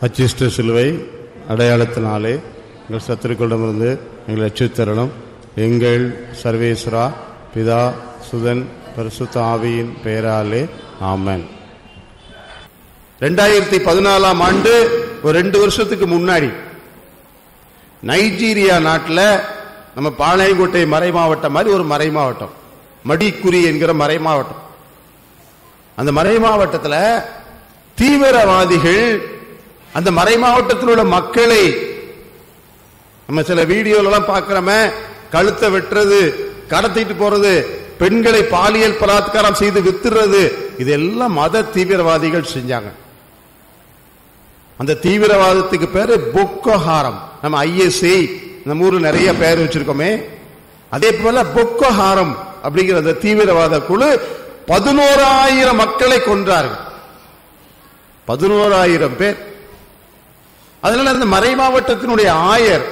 அச்சிஷ்ட சிலுவை அடையாளத்தினாலே எங்கள் சத்துருக்களிடமிருந்து எங்களை ரட்சித்தரணும் எங்கள் சர்வேஸ்வரா பிதா சுதன் பரிசுத்த ஆவியின் பெயராலே ஆமென் ரெண்டாயிரத்தி பதினாலாம் ஆண்டு ஒரு ரெண்டு வருஷத்துக்கு முன்னாடி நைஜீரியா நாட்டில் நம்ம பாளையங்கோட்டை மறை மாவட்டம் மாதிரி ஒரு மறை மாவட்டம் மடிக்குறி என்கிற மறை மாவட்டம் அந்த மறை மாவட்டத்தில் தீவிரவாதிகள் அந்த மறை மாவட்டத்தில் உள்ள மக்களை நம்ம சில வீடியோலாம் பார்க்கிறோமே கழுத்தை வெட்டுறது கடத்திட்டு போறது பெண்களை பாலியல் பலாத்காரம் செய்து வித்துறது இதெல்லாம் மத தீவிரவாதிகள் செஞ்சாங்க அந்த தீவிரவாதத்துக்கு பேரு பொக்கோஹாரம் நம்ம ஐஎஸ்ஐ நம்ம ஊர்ல நிறைய பேர் வச்சிருக்கோமே அதே போல பொக்கோஹாரம் அப்படிங்கிற அந்த தீவிரவாத குழு பதினோராயிரம் மக்களை கொன்றார்கள் பதினோராயிரம் பேர் அதனால அந்த மறை மாவட்டத்தினுடைய ஆயர்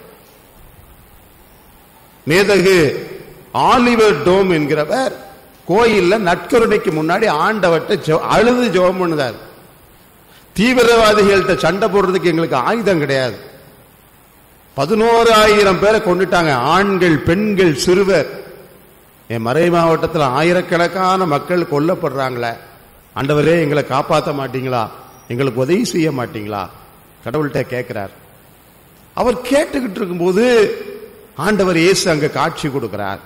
மேதகு ஆலிவர் டோம் என்கிறவர் கோயில்ல நட்கருணைக்கு முன்னாடி ஆண்டவர்கிட்ட ஜெ- அழுது ஜெபம் பண்ணுதார் தீவிரவாதிகள்கிட்ட சண்டை போடுறதுக்கு எங்களுக்கு ஆயுதம் கிடையாது பதினோராயிரம் பேரை கொண்டுட்டாங்க ஆண்கள் பெண்கள் சிறுவர் என் மறை மாவட்டத்தில் ஆயிரக்கணக்கான மக்கள் கொல்லப்படுறாங்களே ஆண்டவரே எங்களை காப்பாற்ற மாட்டீங்களா எங்களுக்கு உதவி செய்ய மாட்டீங்களா கடவுள்கிட்ட கேட்கிறார் அவர் கேட்டுக்கிட்டு இருக்கும்போது ஆண்டவர் இயேசு அங்க காட்சி கொடுக்கிறார்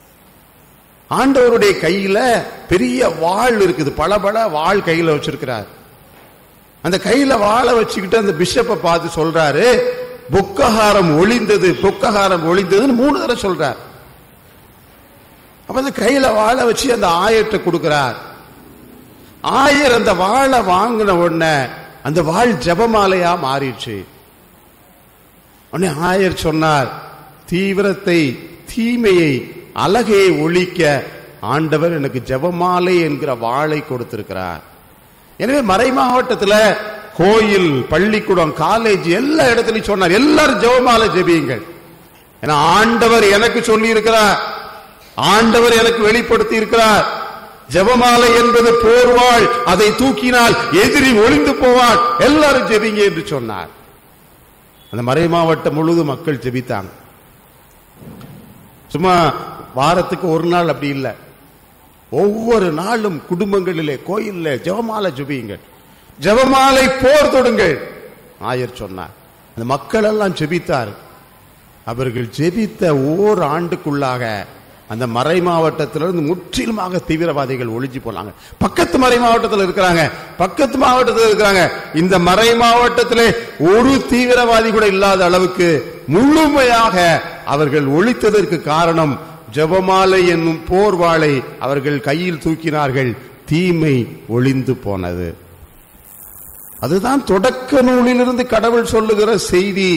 ஆண்டவருடைய கையில பெரிய வாள் இருக்குது பளபள வாள் கையில வச்சிருக்கிறார் அந்த கையில வாளை வச்சுக்கிட்டு அந்த பிஷப்பை பார்த்து சொல்றாரு பொக்கஹாரம் ஒளிந்தது பொக்கஹாரம் ஒளிந்ததுன்னு மூணு தடவை சொல்றார் அப்ப அந்த கையில வாளை வச்சு அந்த ஆயர்கிட்ட கொடுக்கிறார் ஆயர் அந்த வாளை வாங்கின உடனே அந்த வாள் ஜெபமாலையா மாறிடுச்சு உடனே ஆயர் சொன்னார் தீவிரத்தை தீமையை அழகையை ஒழிக்க ஆண்டவர் எனக்கு ஜெபமாலை என்கிற வாளை கொடுத்திருக்கிறார் எனவே மறை மாவட்டத்துல கோயில் பள்ளிக்கூடம் காலேஜ் எல்லா இடத்துலயும் சொன்னார் எல்லாரும் ஜெபமாலை ஜெபியுங்கள் ஏன்னா ஆண்டவர் எனக்கு சொல்லி இருக்கிறார் ஆண்டவர் எனக்கு வெளிப்படுத்தி இருக்கிறார் ஜெபமாலை என்பது போர்வாள் அதை தூக்கினால் எதிரி ஒளிந்து போவான் எல்லாரும் ஜெபிங்க என்று சொன்னார் அந்த மறை மாவட்டம் முழுவதும் மக்கள் ஜெபித்தாங்க சும்மா வாரத்துக்கு ஒரு நாள் அப்படி இல்லை ஒவ்வொரு நாளும் குடும்பங்களிலே கோயில்ல ஜெபமாலை ஜெபியுங்கள் ஜெபமாலை போர் தொடுங்கள் ஆயர் சொன்னார் அந்த மக்கள் எல்லாம் ஜெபித்தார் அவர்கள் ஜெபித்த ஓர் ஆண்டுக்குள்ளாக அந்த மறை மாவட்டத்திலிருந்து முற்றிலுமாக தீவிரவாதிகள் ஒளிஞ்சு போனாங்க பக்கத்து மறை மாவட்டத்தில் இருக்கிறாங்க பக்கத்து மாவட்டத்தில் இருக்கிறாங்க இந்த மறை மாவட்டத்திலே ஒரு தீவிரவாதி கூட இல்லாத அளவுக்கு முழுமையாக அவர்கள் ஒழித்ததற்கு காரணம் ஜெபமாலை என்னும் போர்வாளை அவர்கள் கையில் தூக்கினார்கள் தீமை ஒளிந்து போனது அதுதான் தொடக்க நூலிலிருந்து கடவுள் சொல்லுகிற செய்தி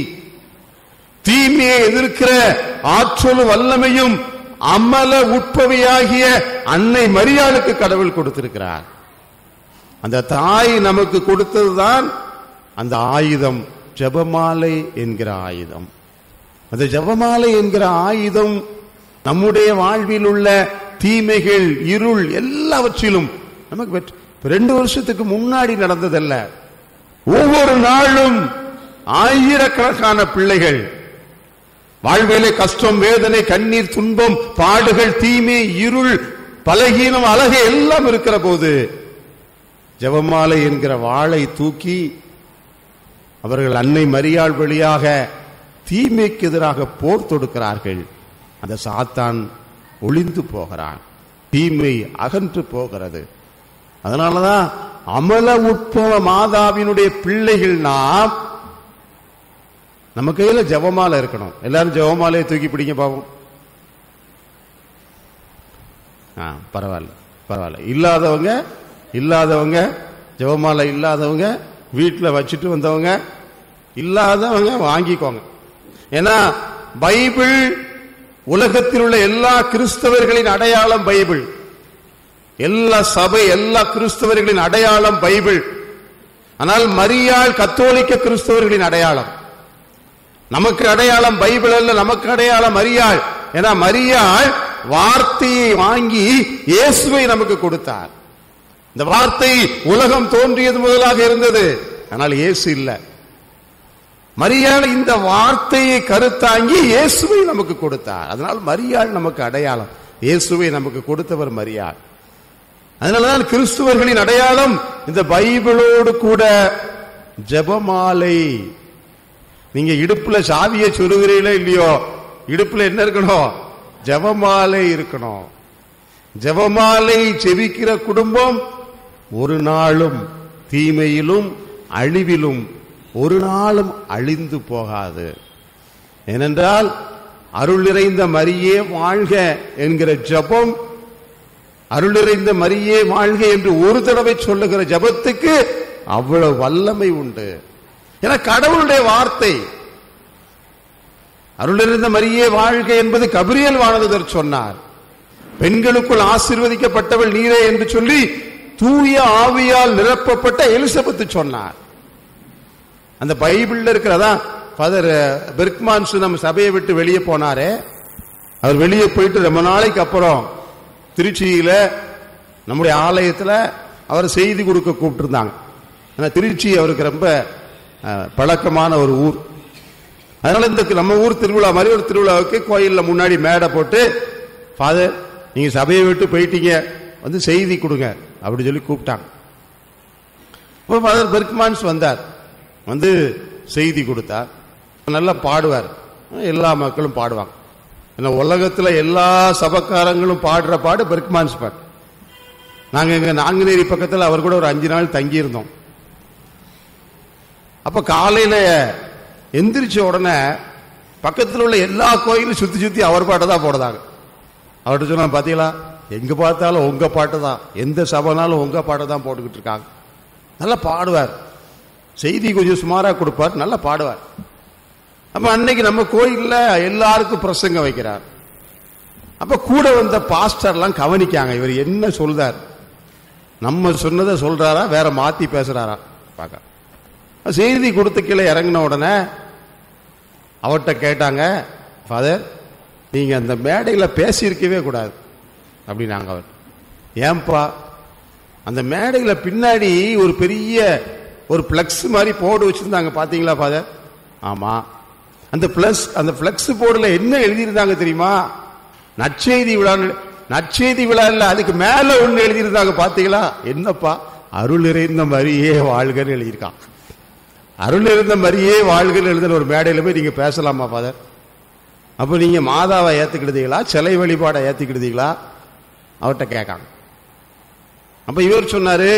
தீமையை எதிர்க்கிற ஆற்றலும் வல்லமையும் அமல உட்பவையாகிய அன்னை மரியாளுக்கு கடவுள் கொடுத்திருக்கிறார் அந்த தாய் நமக்கு கொடுத்ததுதான் அந்த ஆயுதம் ஜெபமாலை என்கிற ஆயுதம் அந்த ஜெபமாலை என்கிற ஆயுதம் நம்முடைய வாழ்வில் உள்ள தீமைகள் இருள் எல்லாவற்றிலும் நமக்கு வெற்றி இப்ப ரெண்டு வருஷத்துக்கு முன்னாடி நடந்ததல்ல ஒவ்வொரு நாளும் ஆயிரக்கணக்கான பிள்ளைகள் வாழ்விலே கஷ்டம் வேதனை கண்ணீர் துன்பம் பாடுகள் தீமை இருள் பலகீனம் அழகு எல்லாம் இருக்கிற போது ஜெபமாலை என்கிற வாளை தூக்கி அவர்கள் அன்னை மரியாள் வழியாக தீமைக்கு எதிராக போர் தொடுக்கிறார்கள் அந்த சாத்தான் ஒளிந்து போகிறான் தீமை அகன்று போகிறது அதனாலதான் அமல உட்பவ மாதாவினுடைய பிள்ளைகள் நாம் நம்ம கையில ஜெபமாலை இருக்கணும் எல்லாரும் ஜெபமாலையை தூக்கி பிடிங்க பாவம் ஆ பரவாயில்ல பரவாயில்ல இல்லாதவங்க இல்லாதவங்க ஜெபமாலை இல்லாதவங்க வீட்டில் வச்சுட்டு வந்தவங்க இல்லாதவங்க வாங்கிக்கோங்க ஏன்னா பைபிள் உலகத்தில் உள்ள எல்லா கிறிஸ்தவர்களின் அடையாளம் பைபிள் எல்லா சபை எல்லா கிறிஸ்தவர்களின் அடையாளம் பைபிள் ஆனால் மரியாள் கத்தோலிக்க கிறிஸ்தவர்களின் அடையாளம் நமக்கு அடையாளம் பைபிள் அல்ல நமக்கு அடையாளம் மரியாள் ஏன்னா மரியாள் வார்த்தையை வாங்கி இயேசுவை நமக்கு கொடுத்தார் இந்த வார்த்தை உலகம் தோன்றியது முதலாக இருந்தது ஆனால் இயேசு இல்ல மரியாள் இந்த வார்த்தையை கருத்தாங்கி இயேசுவை நமக்கு கொடுத்தார் அதனால் மரியாள் நமக்கு அடையாளம் இயேசுவை நமக்கு கொடுத்தவர் மரியாள் அதனாலதான் கிறிஸ்துவர்களின் அடையாளம் இந்த பைபிளோடு கூட ஜெபமாலை நீங்க இடுப்புல சாவியை சொருகிறீங்களோ இல்லையோ இடுப்புல என்ன இருக்கணும் ஜெபமாலை இருக்கணும் ஜெபமாலை செவிக்கிற குடும்பம் ஒரு நாளும் தீமையிலும் அழிவிலும் ஒரு நாளும் அழிந்து போகாது ஏனென்றால் அருள் நிறைந்த மரியே வாழ்க என்கிற ஜெபம் அருள் நிறைந்த மரியே வாழ்க என்று ஒரு தடவை சொல்லுகிற ஜெபத்துக்கு அவ்வளவு வல்லமை உண்டு என கடவுளுடைய வார்த்தை அருள் நிறைந்த மரியே வாழ்க என்பது கபிரியல் வானதுதர் சொன்னார் பெண்களுக்குள் ஆசீர்வதிக்கப்பட்டவள் நீரே என்று சொல்லி தூய ஆவியால் நிரப்பப்பட்ட எலிசபெத்து சொன்னார் அந்த பைபிள்ல இருக்கிறதா ஃபாதர் பெர்க்மான்ஸ் நம்ம சபையை விட்டு வெளியே போனாரே அவர் வெளியே போயிட்டு ரொம்ப நாளைக்கு அப்புறம் திருச்சியில நம்முடைய ஆலயத்துல அவர் செய்தி கொடுக்க கூப்பிட்டுருந்தாங்க ஆனா திருச்சி அவருக்கு ரொம்ப அஹ், பழக்கமான ஒரு ஊர் அதனால இந்த நம்ம ஊர் திருவிழா மாதிரி ஒரு திருவிழாவுக்கு கோயில்ல முன்னாடி மேடை போட்டு ஃபாதர் நீங்க சபையை விட்டு போயிட்டீங்க வந்து செய்தி கொடுங்க அப்படி சொல்லி கூப்பிட்டாங்க இப்போ ஃபாதர் பெர்க்மான்ஸ் வந்தார் வந்து செய்தி கொடுத்தார் நல்லா பாடுவார் எல்லா மக்களும் பாடுவாங்க ஏன்னா உலகத்துல எல்லா சபக்காரங்களும் பாடுற பாடு பெர்க்மான்ஸ் பாட்டு நாங்க இங்க நாங்குநேரி பக்கத்துல அவர் கூட ஒரு அஞ்சு நாள் தங்கி இருந்தோம் அப்ப காலையில எந்திரிச்ச உடனே பக்கத்துல உள்ள எல்லா கோயிலும் சுத்தி சுத்தி அவர் பாட்டை தான் போடுதாங்க அவர்கிட்ட சொன்னா பாத்தீங்களா எங்க பார்த்தாலும் உங்க பாட்டு தான் எந்த சபைனாலும் உங்க பாட்டை தான் போட்டுக்கிட்டு இருக்காங்க நல்லா பாடுவார் செய்தி கொஞ்சம் சுமாரா கொடுப்பார் நல்லா பாடுவார் அப்ப அன்னைக்கு நம்ம கோயில்ல எல்லாருக்கும் பிரசங்கம் வைக்கிறார் அப்ப கூட வந்த பாஸ்டர்லாம் கவனிக்காங்க இவர் என்ன சொல்றார் நம்ம சொன்னதை சொல்றாரா வேற மாத்தி பேசுறாரா பார்க்க செய்தி கொடுத்து கீழே இறங்கின உடனே அவர்கிட்ட கேட்டாங்க ஃபாதர் நீங்க அந்த மேடையில பேசியிருக்கவே கூடாது அப்படின்னாங்க அவர் ஏன்பா அந்த மேடையில பின்னாடி ஒரு பெரிய ஒரு பிளக்ஸ் மாதிரி போர்டு வச்சிருந்தாங்க பாத்தீங்களா ஃபாதர் ஆமா அந்த பிளஸ் அந்த பிளக்ஸ் போர்டுல என்ன எழுதியிருந்தாங்க தெரியுமா நற்செய்தி விழா நற்செய்தி விழா இல்ல அதுக்கு மேல ஒண்ணு எழுதியிருந்தாங்க பாத்தீங்களா என்னப்பா அருள் நிறைந்த மரியே வாழ்கன்னு எழுதியிருக்கான் அருள் இருந்த மரியே வாழ்கன்னு எழுதின ஒரு மேடையில போய் நீங்க பேசலாமா ஃபாதர் அப்ப நீங்க மாதாவை ஏத்துக்கிடுதீங்களா சிலை வழிபாடை ஏத்துக்கிடுதீங்களா அவர்கிட்ட கேட்காங்க அப்ப இவர் சொன்னாரு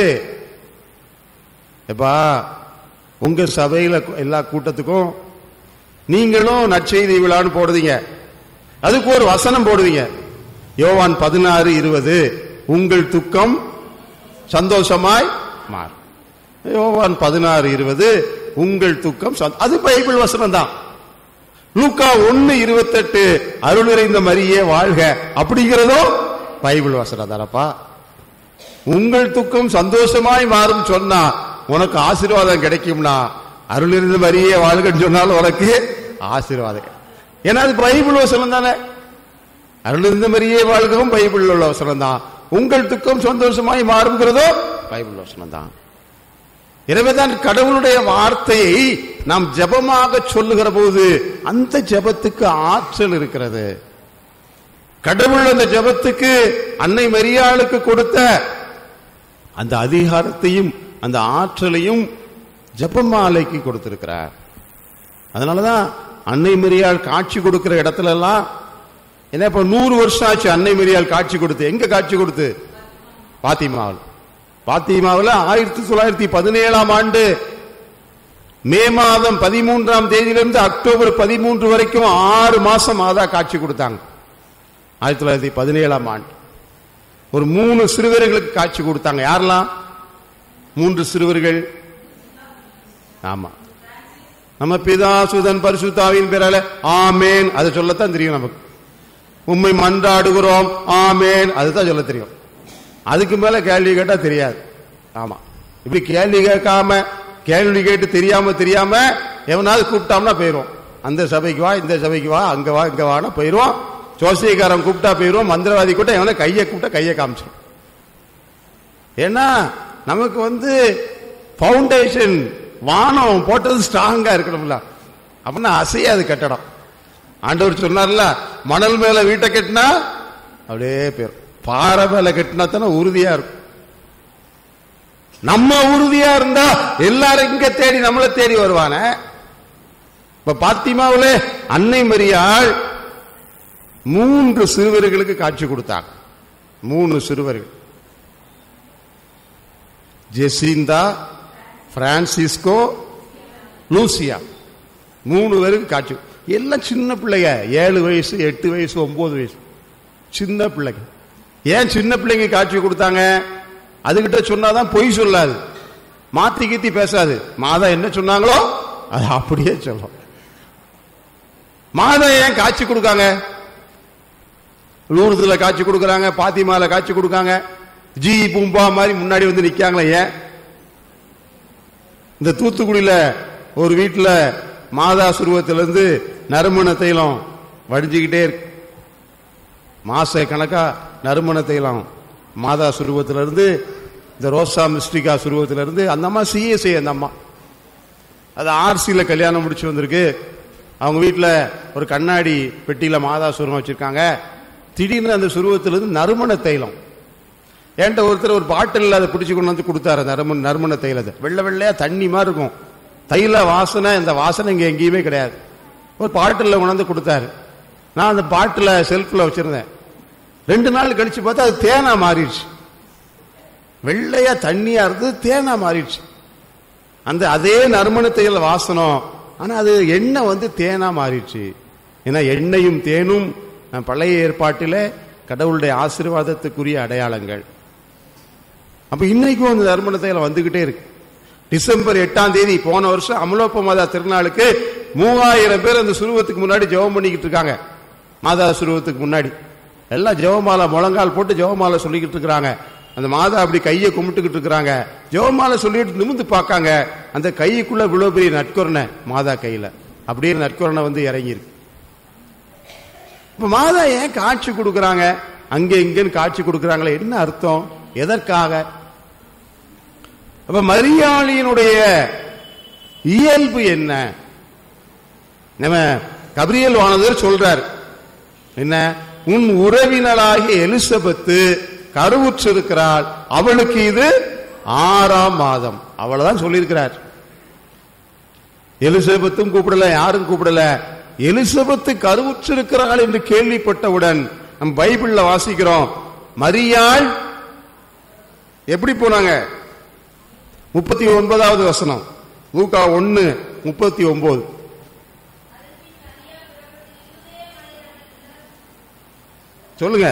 எப்பா உங்க சபையில எல்லா கூட்டத்துக்கும் நீங்களும் நற்செய்தி விழான்னு போடுவீங்க அதுக்கு ஒரு வசனம் போடுவீங்க யோவான் பதினாறு இருபது உங்கள் துக்கம் சந்தோஷமாய் மாறும் யோவான் பதினாறு இருபது உங்கள் துக்கம் சந்தோ- அது பைபிள் வசனம் தான் லூக்கா ஒன்னு இருபத்தெட்டு அருள் நிறைந்த மரியே வாழ்க அப்படிங்கிறதோ பைபிள் வசனம் தானப்பா உங்கள் துக்கம் சந்தோஷமாய் மாறும் சொன்னா உனக்கு ஆசீர்வாதம் கிடைக்கும்னா அருள் நிறைந்த மரியே வாழ்கன்னு சொன்னாலும் உனக்கு ஆசீர்வாதம் கிடைக்கும். ஏன்னா அது பைபிள் வசனம் தானே அருள் இருந்த மரியே வாழ்கவும் பைபிள் உள்ள வசனம் தான் உங்கள் துக்கம் சந்தோஷமாய் மாறுங்கிறதோ பைபிள் வசனம் தான் எனவேதான் கடவுளுடைய வார்த்தையை நாம் ஜெபமாக சொல்லுகிற போது அந்த ஜெபத்துக்கு ஆற்றல் இருக்கிறது கடவுள் அந்த ஜெபத்துக்கு அன்னை மரியாளுக்கு கொடுத்த அந்த அதிகாரத்தையும் அந்த ஆற்றலையும் ஜெபமாலைக்கு கொடுத்திருக்கிறார் அதனாலதான் அன்னை மரியாள் காட்சி கொடுக்கிற இடத்துல எல்லாம் என்ன இப்ப நூறு வருஷம் ஆச்சு அன்னை மரியாள் காட்சி கொடுத்து எங்க காட்சி கொடுத்து பாத்திமாவில் பாத்திமாவில் ஆயிரத்தி தொள்ளாயிரத்தி பதினேழாம் ஆண்டு மே மாதம் பதிமூன்றாம் தேதியிலிருந்து அக்டோபர் பதிமூன்று வரைக்கும் ஆறு மாசம் மாதா காட்சி கொடுத்தாங்க ஆயிரத்தி தொள்ளாயிரத்தி பதினேழாம் ஆண்டு ஒரு மூணு சிறுவர்களுக்கு காட்சி கொடுத்தாங்க யாரெல்லாம் மூன்று சிறுவர்கள் ஆமா நம்ம பிதா சுதன் பரிசுத்தாவின் பேரால ஆமேன் அதை சொல்லத்தான் தெரியும் நமக்கு உண்மை மன்றாடுகிறோம் ஆமேன் அதுதான் சொல்ல தெரியும் அதுக்கு மேல கேள்வி கேட்டா தெரியாது ஆமா இப்படி கேள்வி கேட்காம கேள்வி கேட்டு தெரியாம தெரியாம எவனாவது கூப்பிட்டாம்னா போயிரும் அந்த சபைக்கு வா இந்த சபைக்கு வா அங்க வா இங்க வானா போயிருவோம் ஜோசியக்காரன் கூப்பிட்டா போயிருவோம் மந்திரவாதி கூப்பிட்டா எவனை கையை கூப்பிட்டா கையை காமிச்சிடும் ஏன்னா நமக்கு வந்து ஃபவுண்டேஷன் வானம் போட்டது ஸ்ட்ராங்கா இருக்கணும்ல அப்படின்னா அசையாது கட்டடம் ஆண்டவர் சொன்னார்ல மணல் மேல வீட்டை கட்டினா அப்படியே பேர் பாறை மேல கட்டினா தானே உறுதியா இருக்கும் நம்ம உறுதியா இருந்தா எல்லாரும் இங்க தேடி நம்மளை தேடி வருவானே இப்ப பாத்திமாவுல அன்னை மரியாள் மூன்று சிறுவர்களுக்கு காட்சி கொடுத்தாங்க மூணு சிறுவர்கள் ஜெசிந்தா பிரான்சிஸ்கோ லூசியா மூணு பேருக்கு காட்சி எல்லாம் சின்ன பிள்ளைங்க ஏழு வயசு எட்டு வயசு ஒன்பது வயசு சின்ன பிள்ளைங்க ஏன் சின்ன பிள்ளைங்க காட்சி கொடுத்தாங்க அதுகிட்ட சொன்னாதான் பொய் சொல்லாது மாத்தி கீத்தி பேசாது மாதா என்ன சொன்னாங்களோ அது அப்படியே சொல்லும் மாதா ஏன் காட்சி கொடுக்காங்க லூர்துல காட்சி கொடுக்கறாங்க பாத்திமால காட்சி கொடுக்காங்க ஜி பூம்பா மாதிரி முன்னாடி வந்து நிக்காங்களே ஏன் இந்த தூத்துக்குடியில ஒரு வீட்டுல மாதா சுருவத்திலிருந்து நறுமண தைலம் வடிஞ்சுக்கிட்டே இருக்கு மாச கணக்கா நறுமண தைலம் மாதா சுருவத்திலிருந்து இந்த ரோசா மிஸ்டிகா சுருவத்திலிருந்து அந்த அம்மா சிஎஸ்ஐ அந்த அம்மா அது ஆர்சியில் கல்யாணம் முடிச்சு வந்திருக்கு அவங்க வீட்டில் ஒரு கண்ணாடி பெட்டியில் மாதா சுருவம் வச்சிருக்காங்க திடீர்னு அந்த சுருவத்திலிருந்து நறுமண தைலம் என்கிட்ட ஒருத்தர் ஒரு பாட்டில் அதை பிடிச்சி கொண்டு வந்து கொடுத்தாரு நறுமண நறுமண தைலத்தை வெள்ளை வெள்ளையா தண்ணி மாதிரி இருக்கும் தைல வாசனை இந்த வாசனை இங்கே எங்கேயுமே கிடையாது ஒரு பாட்டில் கொண்டாந்து கொடுத்தாரு நான் அந்த பாட்டில் செல்ஃபில் வச்சிருந்தேன் ரெண்டு நாள் கழிச்சு பார்த்தா அது தேனா மாறிடுச்சு வெள்ளையா தண்ணியா இருந்தது தேனா மாறிடுச்சு அந்த அதே நறுமண தைல வாசனம் ஆனா அது எண்ணெய் வந்து தேனா மாறிடுச்சு ஏன்னா எண்ணெயும் தேனும் அஹ், பழைய ஏற்பாட்டில கடவுளுடைய ஆசீர்வாதத்துக்குரிய அடையாளங்கள் அப்ப இன்னைக்கும் அந்த நறுமண தைலம் வந்துகிட்டே இருக்கு டிசம்பர் எட்டாம் தேதி போன வருஷம் அமலோப்ப மாதா திருநாளுக்கு மூவாயிரம் பேர் அந்த சுருவத்துக்கு முன்னாடி ஜெபம் பண்ணிக்கிட்டு இருக்காங்க மாதா சுருவத்துக்கு முன்னாடி எல்லாம் ஜெபமாலை முழங்கால் போட்டு ஜெபமாலை சொல்லிக்கிட்டு இருக்கிறாங்க அந்த மாதா அப்படி கையை கும்பிட்டுக்கிட்டு இருக்கிறாங்க ஜெபமாலை சொல்லிட்டு நிமிந்து பார்க்காங்க அந்த கைக்குள்ள இவ்வளவு பெரிய நட்கொரணை மாதா கையில அப்படியே நட்கொரணை வந்து இறங்கியிருக்கு இப்ப மாதா ஏன் காட்சி கொடுக்கறாங்க அங்க இங்கன்னு காட்சி கொடுக்கறாங்களே என்ன அர்த்தம் எதற்காக அப்ப மரியாளியினுடைய இயல்பு என்ன நம்ம கபிரியல் வானதர் சொல்றார் என்ன உன் உறவினராகிய எலிசபெத்து கருவுற்றிருக்கிறாள் அவளுக்கு இது ஆறாம் மாதம் அவ்வளவுதான் சொல்லியிருக்கிறார் எலிசபெத்தும் கூப்பிடல யாரும் கூப்பிடல எலிசபெத்து கருவுற்றிருக்கிறாள் என்று கேள்விப்பட்டவுடன் நம் பைபிள்ல வாசிக்கிறோம் மரியாள் எப்படி போனாங்க முப்பத்தி ஒன்பதாவது வசனம் லூக்கா ஒன்னு முப்பத்தி ஒன்பது சொல்லுங்க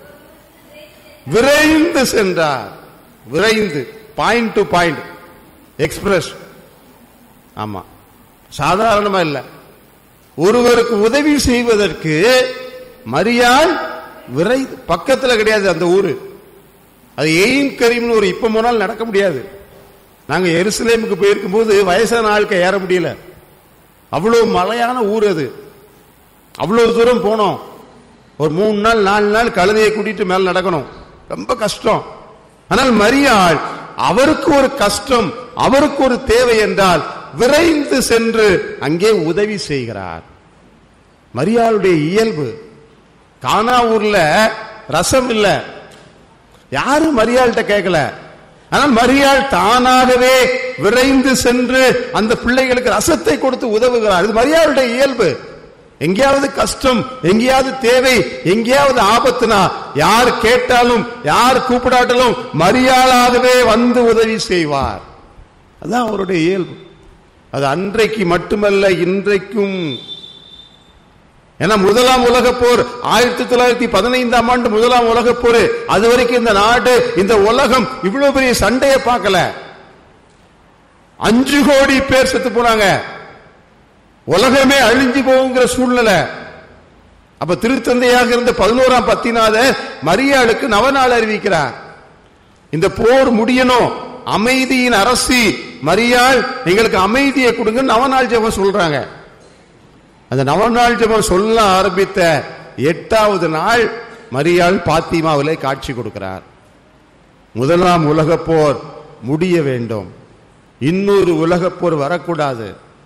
விரைந்து சென்றார் விரைந்து பாயிண்ட் டு பாயிண்ட் எக்ஸ்பிரஸ் ஆமா சாதாரணமா இல்ல ஒருவருக்கு உதவி செய்வதற்கு மரியாள் விரை பக்கத்துல கிடையாது அந்த ஊரு அது எயின் கரீம்னு ஒரு இப்ப போனால் நடக்க முடியாது நாங்க எருசலேமுக்கு போயிருக்கும் போது வயசான ஆளுக்கு ஏற முடியல அவ்வளவு மலையான ஊர் அது அவ்வளவு தூரம் போனோம் ஒரு மூணு நாள் நாலு நாள் கழுதையை கூட்டிட்டு மேல நடக்கணும் ரொம்ப கஷ்டம் ஆனால் மரியாள் அவருக்கு ஒரு கஷ்டம் அவருக்கு ஒரு தேவை என்றால் விரைந்து சென்று அங்கே உதவி செய்கிறார் மரியாளுடைய இயல்பு கானா ஊர்ல ரசம் இல்ல யாரும் மரியாள்கிட்ட கேட்கல ஆனால் மரியாள் தானாகவே விரைந்து சென்று அந்த பிள்ளைகளுக்கு ரசத்தை கொடுத்து உதவுகிறார் இது மரியாளுடைய இயல்பு எங்கேயாவது கஷ்டம் எங்கேயாவது தேவை எங்கேயாவது ஆபத்துனா யார் கேட்டாலும் யார் கூப்பிடாட்டாலும் மரியாளாகவே வந்து உதவி செய்வார் அதான் அவருடைய இயல்பு அது அன்றைக்கு மட்டுமல்ல இன்றைக்கும் ஏன்னா முதலாம் உலகப் போர் ஆயிரத்தி தொள்ளாயிரத்தி பதினைந்தாம் ஆண்டு முதலாம் உலகப் போர் அது வரைக்கும் இந்த நாடு இந்த உலகம் இவ்வளவு பெரிய சண்டையை பார்க்கல அஞ்சு கோடி பேர் செத்து போனாங்க உலகமே அழிஞ்சு போகுங்கிற சூழ்நிலை அப்ப திருத்தந்தையாக இருந்த பதினோராம் பத்தினாத மரியாளுக்கு நவநாள் அறிவிக்கிறார் இந்த போர் முடியணும் அமைதியின் அரசி மரியாள் எங்களுக்கு அமைதியை கொடுங்க நவநாள் ஜெபம் சொல்றாங்க அந்த நவநாள் ஜெபம் சொல்ல ஆரம்பித்த எட்டாவது நாள் மரியாள் பாத்திமாவிலே காட்சி கொடுக்கிறார் முதலாம் உலகப் போர் முடிய வேண்டும் இன்னொரு உலகப் போர் வரக்கூடாது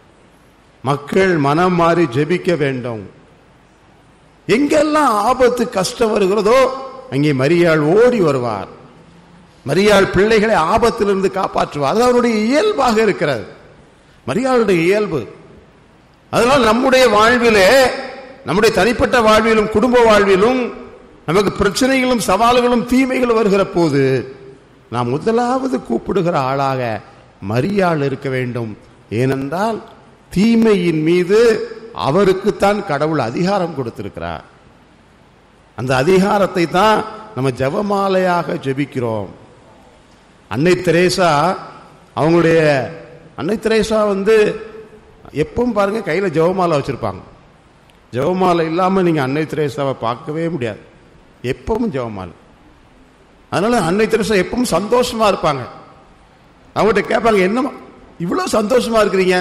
மக்கள் மனம் மாறி ஜெபிக்க வேண்டும் எங்கெல்லாம் ஆபத்து கஷ்டம் வருகிறதோ அங்கே மரியாள் ஓடி வருவார் மரியாள் பிள்ளைகளை ஆபத்திலிருந்து காப்பாற்றுவார் அது அவருடைய இயல்பாக இருக்கிறது மரியாளுடைய இயல்பு அதனால் நம்முடைய வாழ்விலே நம்முடைய தனிப்பட்ட வாழ்விலும் குடும்ப வாழ்விலும் நமக்கு பிரச்சனைகளும் சவால்களும் தீமைகளும் வருகிற போது நாம் முதலாவது கூப்பிடுகிற ஆளாக மரியாள் இருக்க வேண்டும் ஏனென்றால் தீமையின் மீது அவருக்குத்தான் கடவுள் அதிகாரம் கொடுத்திருக்கிறார் அந்த அதிகாரத்தை தான் நம்ம ஜெபமாலையாக ஜெபிக்கிறோம் அன்னை தெரேசா அவங்களுடைய அன்னை தெரேசா வந்து எப்பவும் பாருங்க கையில ஜெபமாலை வச்சிருப்பாங்க ஜெபமாலை இல்லாம நீங்க அன்னை தெரேசாவை பார்க்கவே முடியாது எப்பவும் ஜெபமாலை அதனால அன்னை தெரேசா எப்பவும் சந்தோஷமா இருப்பாங்க அவங்ககிட்ட கேட்பாங்க என்னமா இவ்வளவு சந்தோஷமா இருக்கிறீங்க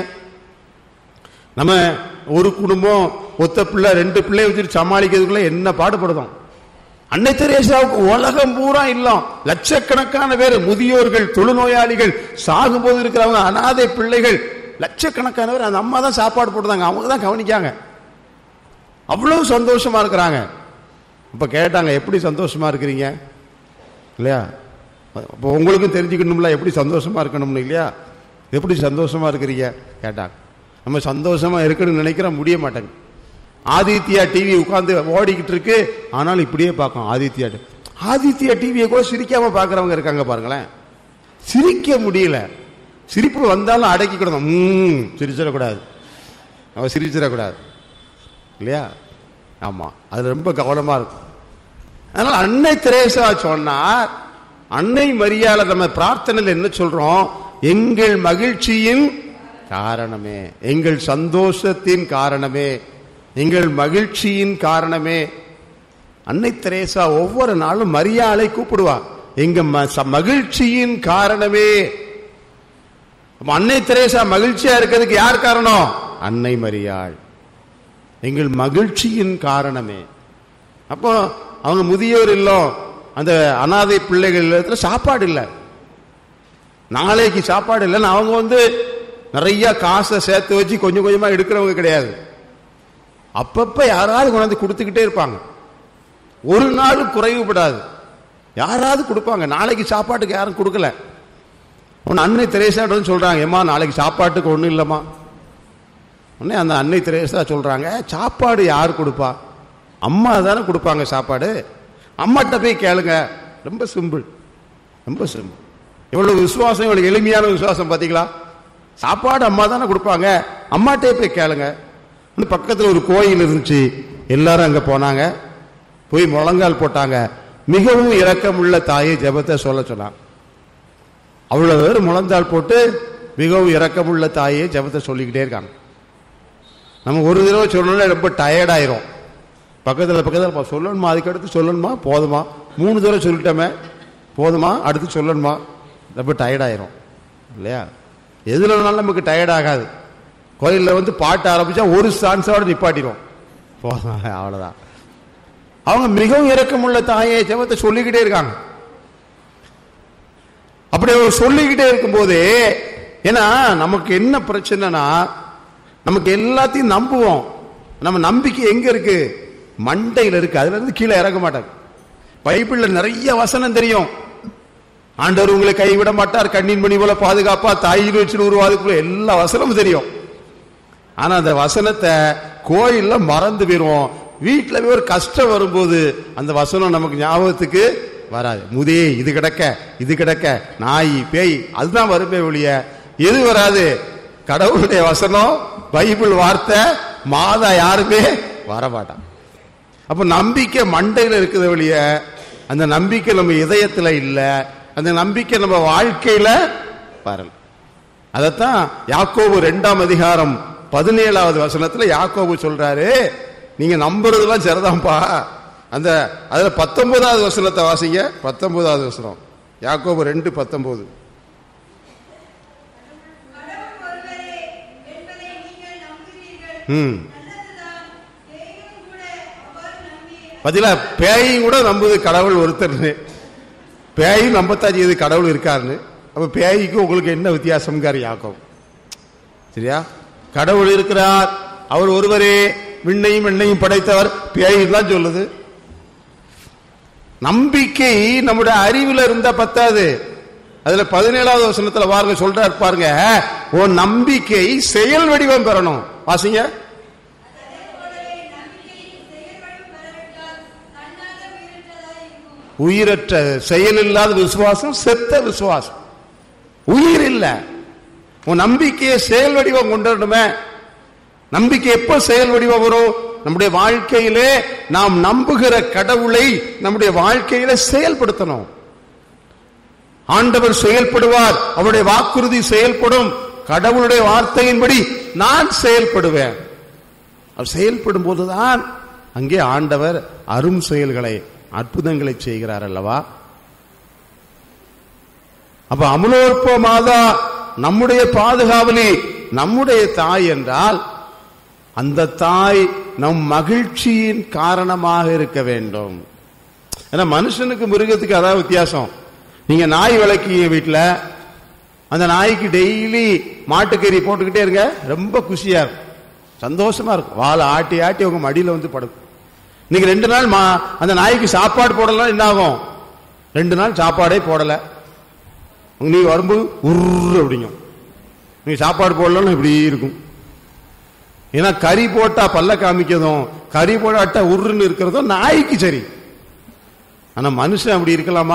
நம்ம ஒரு குடும்பம் ஒத்த பிள்ளை ரெண்டு பிள்ளை வச்சுட்டு சமாளிக்கிறதுக்குள்ள என்ன பாடுபடுதோம் அன்னை தெரேசாவுக்கு உலகம் பூரா இல்லம் லட்சக்கணக்கான பேர் முதியோர்கள் தொழுநோயாளிகள் சாகும்போது இருக்கிறவங்க அனாதை பிள்ளைகள் லட்சக்கணக்கான பேர் அந்த அம்மா தான் சாப்பாடு போடுறாங்க அவங்க தான் கவனிக்காங்க அவ்வளவு சந்தோஷமா இருக்கிறாங்க இப்ப கேட்டாங்க எப்படி சந்தோஷமா இருக்கிறீங்க இல்லையா அப்போ உங்களுக்கும் தெரிஞ்சுக்கணும்ல எப்படி சந்தோஷமா இருக்கணும்னு இல்லையா எப்படி சந்தோஷமா இருக்கிறீங்க கேட்டாங்க நம்ம சந்தோஷமா இருக்கணும்னு நினைக்கிற முடிய மாட்டேங்க ஆதித்யா டிவி உட்கார்ந்து ஓடிக்கிட்டு இருக்கு ஆனாலும் இப்படியே பார்க்கும் ஆதித்யா TV. ஆதித்யா டிவியை கூட சிரிக்காம பார்க்கறவங்க இருக்காங்க பாருங்களேன் சிரிக்க முடியல சிரிப்பு வந்தாலும் அடக்கிக்கிடணும் ம் சிரிச்சிடக்கூடாது அவ சிரிச்சிடக்கூடாது இல்லையா ஆமா அது ரொம்ப கவனமா இருக்கும் அதனால அன்னை தெரேசா சொன்னார் அன்னை மரியாதை நம்ம பிரார்த்தனையில் என்ன சொல்றோம் எங்கள் மகிழ்ச்சியின் காரணமே எங்கள் சந்தோஷத்தின் காரணமே எங்கள் மகிழ்ச்சியின் காரணமே அன்னை தெரேசா ஒவ்வொரு நாளும் மரியாதை கூப்பிடுவா எங்க ம- ச- மகிழ்ச்சியின் காரணமே அப்ப அன்னை தெரேசா மகிழ்ச்சியா இருக்கிறதுக்கு யார் காரணம் அன்னை மரியாள் எங்கள் மகிழ்ச்சியின் காரணமே அப்போ அவங்க முதியோர் இல்லம் அந்த அனாதை பிள்ளைகள் இல்லத்துல சாப்பாடு இல்லை நாளைக்கு சாப்பாடு இல்லைன்னு அவங்க வந்து நிறைய காசை சேர்த்து வச்சு கொஞ்சம் கொஞ்சமா எடுக்கிறவங்க கிடையாது அப்பப்ப யாராவது கொண்டாந்து கொடுத்துக்கிட்டே இருப்பாங்க ஒரு நாள் குறைவுபடாது யாராவது கொடுப்பாங்க நாளைக்கு சாப்பாட்டுக்கு யாரும் கொடுக்கல உன் அன்னை தெரேசாட்ட வந்து சொல்றாங்க ஏம்மா நாளைக்கு சாப்பாட்டுக்கு ஒண்ணும் இல்லைம்மா உடனே அந்த அன்னை தெரேசா சொல்றாங்க சாப்பாடு யார் கொடுப்பா அம்மா தானே கொடுப்பாங்க சாப்பாடு அம்மாட்ட போய் கேளுங்க ரொம்ப சிம்பிள் ரொம்ப சிம்பிள் எவ்வளவு விசுவாசம் இவ்வளவு எளிமையான விசுவாசம் பாத்தீங்களா சாப்பாடு அம்மா தானே கொடுப்பாங்க அம்மாட்டே போய் கேளுங்க இன்னும் பக்கத்துல ஒரு கோயில் இருந்துச்சு எல்லாரும் அங்க போனாங்க போய் முழங்கால் போட்டாங்க மிகவும் இரக்கமுள்ள தாயை ஜெபத்தை சொல்ல சொன்னாங்க அவ்வளவு பேர் முழந்தாள் போட்டு மிகவும் இரக்கமுள்ள தாயை ஜெபத்தை சொல்லிக்கிட்டே இருக்காங்க நம்ம ஒரு தடவை சொல்லணும்னா ரொம்ப டயர்ட் ஆயிரும் பக்கத்தில் பக்கத்தில் பா, சொல்லணுமா அதுக்கு அடுத்து சொல்லணுமா போதுமா மூணு தடவை சொல்லிட்டோமே போதுமா அடுத்து சொல்லணுமா ரொம்ப டயர்ட் ஆயிரும் இல்லையா எதுல வேணாலும் நமக்கு டயர்ட் ஆகாது கோயிலில் வந்து பாட்டு ஆரம்பிச்சா ஒரு சான்ஸோட நிப்பாட்டிடும் போதும் அவ்வளோதான் அவங்க மிகவும் இரக்கமுள்ள தாயை ஜெபத்தை சொல்லிக்கிட்டே இருக்காங்க அப்படி அவர் சொல்லிக்கிட்டே இருக்கும்போது ஏன்னா நமக்கு என்ன பிரச்சனைனா நமக்கு எல்லாத்தையும் நம்புவோம் நம்ம நம்பிக்கை எங்க இருக்கு மண்டையில இருக்கு அதுல இருந்து கீழே இறங்க மாட்டாங்க பைபிள்ல நிறைய வசனம் தெரியும் ஆண்டவர் உங்களை கைவிட மாட்டார் கண்ணின் மணி போல பாதுகாப்பா தாயின் வச்சு உருவாதுக்குள்ள எல்லா வசனமும் தெரியும் ஆனா அந்த வசனத்தை கோயில்ல மறந்து போயிருவோம் வீட்டுல போய் ஒரு கஷ்டம் வரும்போது அந்த வசனம் நமக்கு ஞாபகத்துக்கு வராது முதே இது கிடக்க இது கிடக்க நாய் பேய் அதுதான் வருமே ஒழிய எது வராது கடவுளுடைய வசனம் பைபிள் வார்த்தை மாதா யாருமே வரமாட்டான் அப்ப நம்பிக்கை மண்டையில இருக்குது ஒழிய அந்த நம்பிக்கை நம்ம இதயத்துல இல்ல அந்த நம்பிக்கை நம்ம வாழ்க்கையில வரல அதத்தான் யாக்கோபு ரெண்டாம் அதிகாரம் பதினேழாவது வசனத்துல யாக்கோபு சொல்றாரு நீங்க நம்புறதெல்லாம் சரிதான்ப்பா அந்த அதுல பத்தொன்பதாவது வசனத்தை வாசிங்க பத்தொன்பதாவது வசனம் யாக்கோபு ரெண்டு பத்தொன்பது கடவுள் ஒருவரே என்பதை நீங்கள் நம்புகிறீர்கள் ம் நல்லதுதான் தேவன் கூட அவ்வாறு நம்பி பதிலா பேயும் கூட நம்புது கடவுள் ஒருத்தர்னு பேயும் நம்பத்தான் செய்யுது கடவுள் இருக்காருன்னு அப்ப பேய்க்கு உங்களுக்கு என்ன வித்தியாசம்கார் யாக்கோபு சரியா கடவுள் இருக்கிறார் அவர் ஒருவரே விண்ணையும் விண்ணையும் படைத்தவர் பேய் தான் சொல்லுது நம்பிக்கை நம்முடைய அறிவுல இருந்தா பத்தாது அதுல பதினேழாவது வசனத்துல பாருங்க சொல்றாரு பாருங்க உன் நம்பிக்கை செயல் வடிவம் பெறணும் வாசிங்க உயிரற்ற செயல் இல்லாத விசுவாசம் செத்த விசுவாசம் உயிர் இல்ல உன் நம்பிக்கையை செயல் வடிவம் கொண்டு வரணுமே நம்பிக்கை எப்ப செயல் வடிவம் வரும் நம்முடைய வாழ்க்கையிலே நாம் நம்புகிற கடவுளை நம்முடைய வாழ்க்கையில செயல்படுத்தணும் ஆண்டவர் செயல்படுவார் அவருடைய வாக்குறுதி செயல்படும் கடவுளுடைய வார்த்தையின்படி நான் செயல்படுவேன் அவர் செயல்படும் போதுதான் அங்கே ஆண்டவர் அரும் செயல்களை அற்புதங்களை செய்கிறார் அல்லவா அப்ப அமலோற்ப மாதா நம்முடைய பாதுகாவலி நம்முடைய தாய் என்றால் அந்த தாய் நம் மகிழ்ச்சியின் காரணமாக இருக்க வேண்டும் ஏன்னா மனுஷனுக்கு மிருகத்துக்கு அதான் வித்தியாசம் நீங்க நாய் வளர்க்கீங்க வீட்டுல அந்த நாய்க்கு டெய்லி மாட்டுக்கறி போட்டுக்கிட்டே இருங்க ரொம்ப குஷியா இருக்கும் சந்தோஷமா இருக்கும் வாழை ஆட்டி ஆட்டி உங்க மடியில வந்து படுக்கும் நீங்க ரெண்டு நாள் மா- அந்த நாய்க்கு சாப்பாடு போடலாம் என்ன ஆகும் ரெண்டு நாள் சாப்பாடே போடல நீ வரும்போது உரு அப்படிங்க நீ சாப்பாடு போடலன்னு இப்படி இருக்கும் ஏன்னா கறி போட்டா பல்ல காமிக்கதும் கறி போடாட்டா உருன்னு இருக்கிறதும் நாய்க்கு சரி ஆனா மனுஷன் அப்படி இருக்கலாமா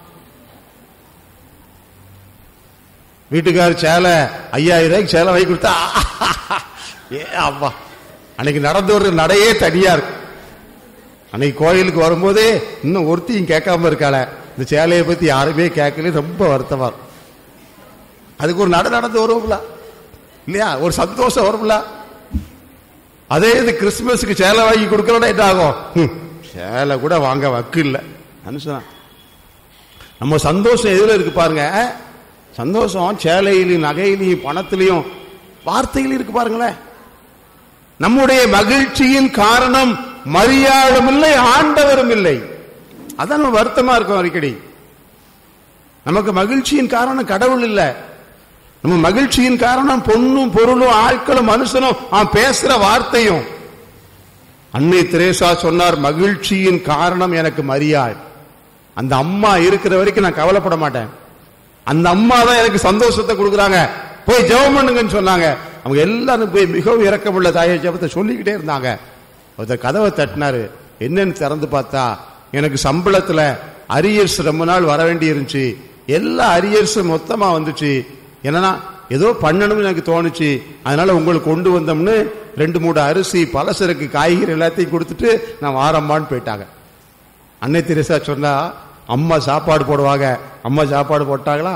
வீட்டுக்கார் சேலை ஐயாயிரம் ரூபாய்க்கு சேலை வாங்கி கொடுத்தா ஏ அப்பா அன்னைக்கு நடந்து ஒரு நடையே தனியா இருக்கு அன்னைக்கு கோயிலுக்கு வரும்போதே இன்னும் ஒருத்தையும் கேட்காம இருக்காள இந்த சேலையை பத்தி யாருமே கேட்கல ரொம்ப வருத்தமா இருக்கும் அதுக்கு ஒரு நட நடந்து வருவோம்ல இல்லையா ஒரு சந்தோஷம் வரும்ல அதே இது கிறிஸ்துமஸுக்கு சேலை வாங்கி கொடுக்கலன்னா என்ன ஆகும் ஹம், சேலை கூட வாங்க வக்கு இல்லை மனுஷனா நம்ம சந்தோஷம் எதுல இருக்கு பாருங்க சந்தோஷம் சேலையிலையும் நகையிலையும் பணத்திலையும் வார்த்தையிலும் இருக்கு பாருங்களேன் நம்முடைய மகிழ்ச்சியின் காரணம் மரியாளும் இல்லை ஆண்டவரும் இல்லை அதான் நம்ம வருத்தமா இருக்கும் அடிக்கடி நமக்கு மகிழ்ச்சியின் காரணம் கடவுள் இல்ல நம்ம மகிழ்ச்சியின் காரணம் பொண்ணும் பொருளும் ஆட்களும் மனுஷனும் அவன் பேசுற வார்த்தையும் அன்னை தெரேசா சொன்னார் மகிழ்ச்சியின் காரணம் எனக்கு மரியாள் அந்த அம்மா இருக்கிற வரைக்கும் நான் கவலைப்பட மாட்டேன் அந்த அம்மா தான் எனக்கு சந்தோஷத்தை கொடுக்குறாங்க போய் ஜெபம் பண்ணுங்கன்னு சொன்னாங்க அவங்க எல்லாரும் போய் மிகவும் இரக்கமுள்ள தாயை ஜெபத்தை சொல்லிக்கிட்டே இருந்தாங்க ஒருத்தர் கதவை தட்டினாரு என்னன்னு திறந்து பார்த்தா எனக்கு சம்பளத்துல அரியர்ஸ் ரொம்ப நாள் வர வேண்டி இருந்துச்சு எல்லா அரியர்ஸும் மொத்தமா வந்துச்சு என்னன்னா ஏதோ பண்ணணும்னு எனக்கு தோணுச்சு அதனால உங்களுக்கு கொண்டு வந்தோம்னு ரெண்டு மூணு அரிசி பலசரக்கு காய்கறி எல்லாத்தையும் கொடுத்துட்டு நான் வாரம்மான்னு போயிட்டாங்க அன்னை தெரசா சொன்னா அம்மா சாப்பாடு போடுவாங்க அம்மா சாப்பாடு போட்டாங்களா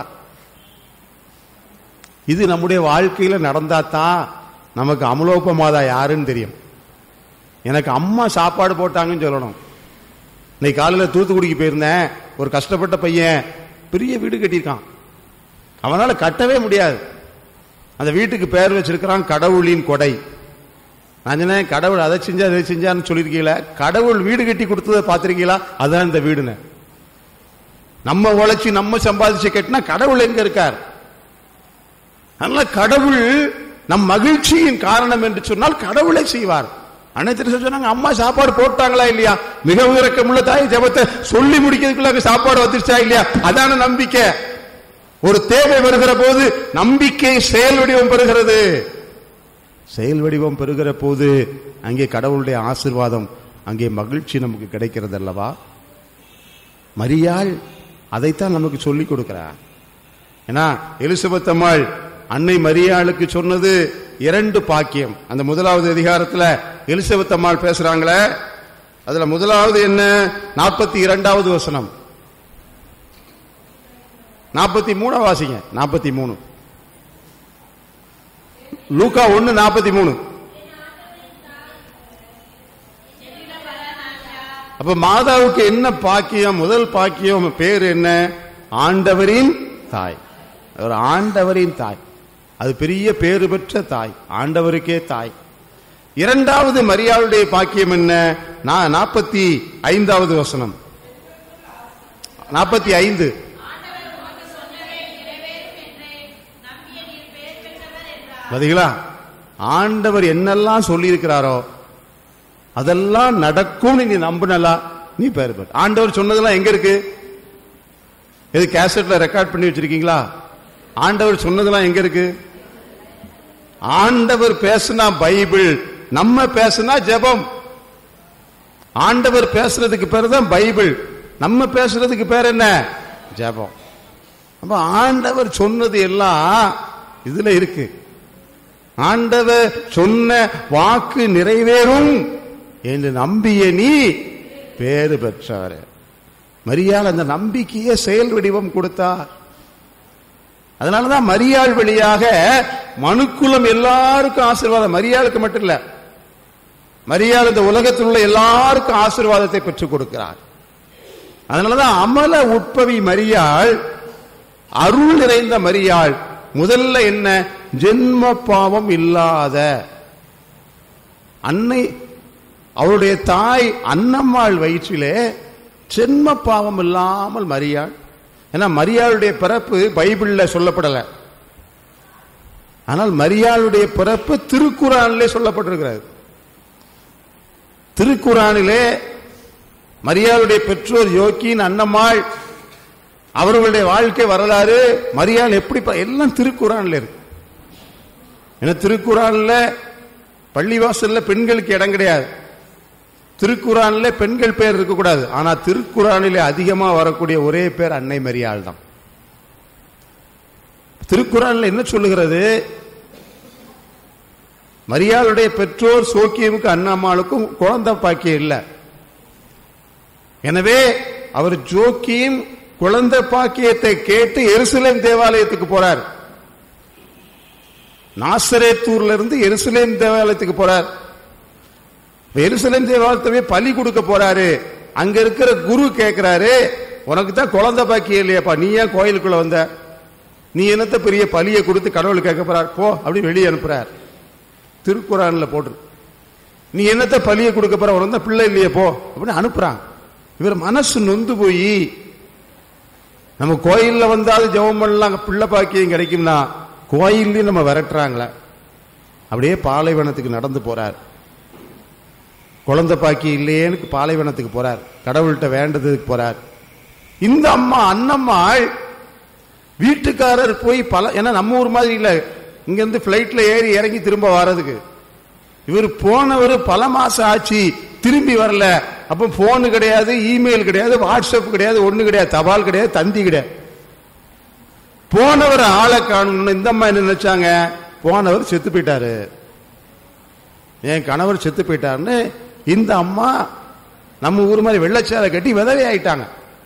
இது நம்முடைய வாழ்க்கையில நடந்தா தான் நமக்கு அமலோப மாதா யாருன்னு தெரியும் எனக்கு அம்மா சாப்பாடு போட்டாங்கன்னு சொல்லணும் இன்னைக்கு காலையில் தூத்துக்குடிக்கு போயிருந்தேன் ஒரு கஷ்டப்பட்ட பையன் பெரிய வீடு கட்டியிருக்கான் அவனால கட்டவே முடியாது அந்த வீட்டுக்கு பேர் வச்சிருக்கிறான் கடவுளின் கொடை நான் சொன்னேன் கடவுள் அதை செஞ்சா அதை செஞ்சான்னு சொல்லியிருக்கீங்களா கடவுள் வீடு கட்டி கொடுத்ததை பார்த்திருக்கீங்களா அதான் இந்த வீடுன்னு நம்ம உழைச்சி நம்ம சம்பாதிச்சு கட்டினா கடவுள் எங்க இருக்கார் அதனால கடவுள் நம் மகிழ்ச்சியின் காரணம் என்று சொன்னால் கடவுளை செய்வார் அனைத்து சொன்னாங்க அம்மா சாப்பாடு போட்டாங்களா இல்லையா மிக இறக்கமுள்ள தாய் ஜெபத்தை சொல்லி முடிக்கிறதுக்குள்ள அங்க சாப்பாடு வந்துருச்சா இல்லையா அதான நம்பிக்கை ஒரு தேவை வருகிற போது நம்பிக்கை செயல் வடிவம் பெறுகிறது செயல் வடிவம் பெறுகிற போது அங்கே கடவுளுடைய ஆசிர்வாதம் அங்கே மகிழ்ச்சி நமக்கு கிடைக்கிறது அல்லவா மரியாள் அதைத்தான் நமக்கு சொல்லிக் கொடுக்கிறார் ஏன்னா எலிசபெத் அம்மாள் அன்னை மரியாளுக்கு சொன்னது இரண்டு பாக்கியம் அந்த முதலாவது அதிகாரத்துல எலிசபெத் அம்மாள் பேசுறாங்களே அதுல முதலாவது என்ன நாற்பத்தி இரண்டாவது வசனம் நாற்பத்தி மூணு வாசிங்க நாற்பத்தி மூணு லூக்கா ஒன்னு நாற்பத்தி மூணு அப்ப மாதாவுக்கு என்ன பாக்கியம் முதல் பாக்கியம் பேர் என்ன ஆண்டவரின் தாய் ஒரு ஆண்டவரின் தாய் அது பெரிய பேறு பெற்ற தாய் ஆண்டவருக்கே தாய் இரண்டாவது மரியாளுடைய பாக்கியம் என்ன நான் நாற்பத்தி ஐந்தாவது வசனம் நாற்பத்தி ஐந்து பாத்தீங்களா ஆண்டவர் என்னெல்லாம் சொல்லியிருக்கிறாரோ அதெல்லாம் நடக்கும்னு நீ நம்பினலா நீ பேர் பெற ஆண்டவர் சொன்னதெல்லாம் எங்க இருக்கு எது கேசட்ல ரெக்கார்ட் பண்ணி வச்சிருக்கீங்களா ஆண்டவர் சொன்னதெல்லாம் எங்க இருக்கு ஆண்டவர் பேசுனா பைபிள் நம்ம பேசுனா ஜெபம் ஆண்டவர் பேசுறதுக்கு பேர் தான் பைபிள் நம்ம பேசுறதுக்கு பேர் என்ன ஜெபம் அப்ப ஆண்டவர் சொன்னது எல்லாம் இதுல இருக்கு ஆண்டவர் சொன்ன வாக்கு நிறைவேறும் என்று நம்பிய நீ பேறு பெற்றவர் மரியாள் அந்த நம்பிக்கையே செயல் வடிவம் கொடுத்தார் அதனாலதான் மரியாள் வழியாக மனுக்குலம் எல்லாருக்கும் ஆசீர்வாதம் மரியாளுக்கு மட்டும் இல்ல மரியாள் இந்த உலகத்தில் உள்ள எல்லாருக்கும் ஆசீர்வாதத்தை பெற்றுக் கொடுக்கிறார் அதனாலதான் அமல உட்பவி மரியாள் அருள் நிறைந்த மரியாள் முதல்ல என்ன ஜென்ம பாவம் இல்லாத அன்னை அவருடைய தாய் அன்னம்மாள் வயிற்றிலே ஜென்ம பாவம் இல்லாமல் மரியாள் ஏன்னா மரியாளுடைய பிறப்பு பைபிள்ல சொல்லப்படல ஆனால் மரியாளுடைய பிறப்பு திருக்குறானிலே சொல்லப்பட்டிருக்கிறது திருக்குறானிலே மரியாளுடைய பெற்றோர் யோக்கின் அன்னம்மாள் அவர்களுடைய வாழ்க்கை வரலாறு மரியாள் எப்படி ப- எல்லாம் திருக்குறான்ல இருக்கு ஏன்னா திருக்குறான்ல பள்ளிவாசல்ல பெண்களுக்கு இடம் கிடையாது திருக்குறான்ல பெண்கள் பேர் இருக்கக்கூடாது ஆனா திருக்குறானிலே அதிகமா வரக்கூடிய ஒரே பேர் அன்னை மரியாள் தான் திருக்குறான்ல என்ன சொல்லுகிறது மரியாளுடைய பெற்றோர் சோக்கியமுக்கு அண்ணம்மாளுக்கும் குழந்தை பாக்கியம் இல்லை எனவே அவர் ஜோக்கியும் குழந்தை பாக்கியத்தை கேட்டு எருசலேம் தேவாலயத்துக்கு போறார் நாசரேத்தூர்ல இருந்து எருசலேம் தேவாலயத்துக்கு போறார் இப்ப எருசலேம் தேவாலயத்தவே பலி கொடுக்க போறாரு அங்க இருக்கிற குரு கேட்கிறாரு உனக்கு தான் குழந்தை பாக்கியம் இல்லையாப்பா நீ ஏன் கோயிலுக்குள்ள வந்த நீ என்னத்த பெரிய பலியை கொடுத்து கடவுள் கேட்க போறார் போ அப்படி வெளியே அனுப்புறார் திருக்குறான்ல போட்டு நீ என்னத்த பலியை கொடுக்க போற உனக்கு தான் பிள்ளை இல்லையே போ அப்படின்னு அனுப்புறாங்க இவர் மனசு நொந்து போய் நம்ம கோயில்ல வந்தாலும் ஜெபம் பண்ணலாம் அங்க பிள்ளை பாக்கியம் கிடைக்கும்னா கோயில்லையும் நம்ம விரட்டுறாங்களே அப்படியே பாலைவனத்துக்கு நடந்து போறார் குழந்தை பாக்கி இல்லையேன்னு பாலைவனத்துக்கு போறார் கடவுள்கிட்ட வேண்டதுக்கு போறார் இந்த அம்மா அண்ணம்மாள் வீட்டுக்காரர் போய் பல ஏன்னா நம்ம ஊர் மாதிரி இல்ல இங்க இருந்து பிளைட்ல ஏறி இறங்கி திரும்ப வர்றதுக்கு இவர் போனவர் பல மாசம் ஆச்சு திரும்பி வரல அப்ப போன் கிடையாது இமெயில் கிடையாது வாட்ஸ்அப் கிடையாது ஒண்ணு கிடையாது தபால் கிடையாது தந்தி கிடையாது போனவர் ஆளை காணணும்னு இந்த அம்மா என்ன நினைச்சாங்க போனவர் செத்து போயிட்டாரு என் கணவர் செத்து போயிட்டாருன்னு இந்த அம்மா நம்ம ஊர் மாதிரி வெள்ளச்சாலை கட்டி விதவை ஆயிட்டாங்க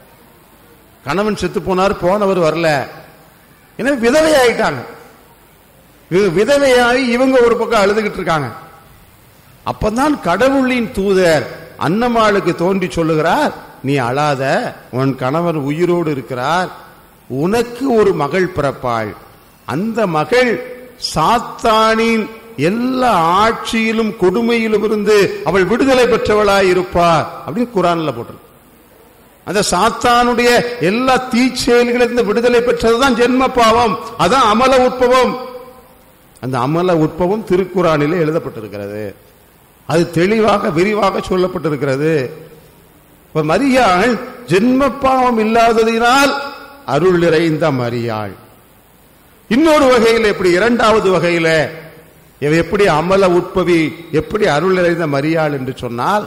கணவன் செத்து போனார் போனவர் வரல ஏன்னா விதவை ஆயிட்டாங்க வி- விதவையாகி இவங்க ஒரு பக்கம் அழுதுகிட்டு இருக்காங்க அப்பதான் கடவுளின் தூதர் அன்னமாளுக்கு தோன்றி சொல்லுகிறார் நீ அழாத உன் கணவர் உயிரோடு இருக்கிறார் உனக்கு ஒரு மகள் பிறப்பாள் அந்த மகள் சாத்தானின் எல்லா ஆட்சியிலும் கொடுமையிலும் இருந்து அவள் விடுதலை பெற்றவளாய் இருப்பார் அப்படின்னு குரான்ல போட்டிருக்கு அந்த சாத்தானுடைய எல்லா தீச்செயல்களிலிருந்து விடுதலை பெற்றதுதான் ஜென்ம பாவம் அதான் அமல உட்பவம் அந்த அமல உட்பவம் திருக்குறானிலே எழுதப்பட்டிருக்கிறது அது தெளிவாக விரிவாக சொல்லப்பட்டிருக்கிறது இப்ப மரியாள் ஜென்ம பாவம் இல்லாததினால் அருள் நிறைந்த மரியாள் இன்னொரு வகையில் எப்படி இரண்டாவது வகையில இவ எப்படி அமல உட்பவி எப்படி அருள் நிறைந்த மரியாள் என்று சொன்னால்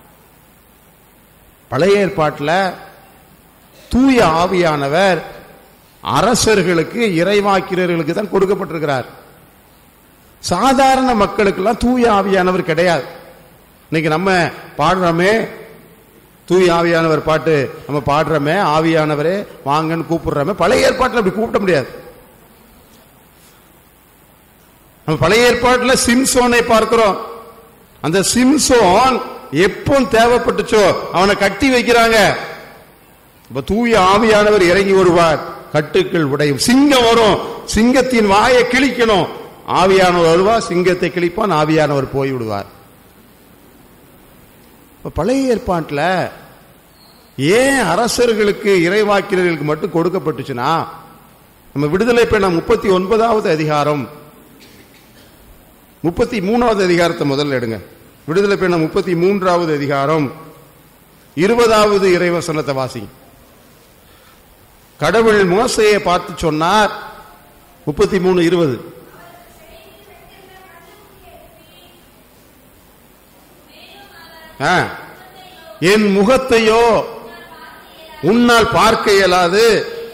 பழைய ஏற்பாட்டில் தூய ஆவியானவர் அரசர்களுக்கு இறைவாக்கினர்களுக்கு தான் கொடுக்கப்பட்டிருக்கிறார் சாதாரண மக்களுக்கெல்லாம் தூய ஆவியானவர் கிடையாது இன்னைக்கு நம்ம பாடுறோமே தூய ஆவியானவர் பாட்டு நம்ம பாடுறோமே ஆவியானவரே வாங்கன்னு கூப்பிடுறோமே பழைய ஏற்பாட்டில் அப்படி கூப்பிட முடியாது நம்ம பழைய ஏற்பாட்டில் சிம்சோனை பார்க்கிறோம் அந்த சிம்சோன் எப்போ தேவைப்பட்டுச்சோ அவனை கட்டி வைக்கிறாங்க இப்ப தூய ஆவியானவர் இறங்கி வருவார் கட்டுக்கள் உடையும் சிங்கம் வரும் சிங்கத்தின் வாயை கிழிக்கணும் ஆவியானவர் வருவார் சிங்கத்தை கிழிப்பான் ஆவியானவர் போய் விடுவார் இப்ப பழைய ஏற்பாட்டில் ஏன் அரசர்களுக்கு இறைவாக்கினர்களுக்கு மட்டும் கொடுக்கப்பட்டுச்சுன்னா நம்ம விடுதலை பெண்ண முப்பத்தி ஒன்பதாவது அதிகாரம் முப்பத்தி மூணாவது அதிகாரத்தை முதல்ல எடுங்க விடுதலை பெண்ண முப்பத்தி மூன்றாவது அதிகாரம் இருபதாவது இறைவசனத்தை வாசிங்க கடவுள் மோசையை பார்த்து சொன்னார் முப்பத்தி மூணு இருபது ஆ. என் முகத்தையோ உன்னால் பார்க்க இயலாது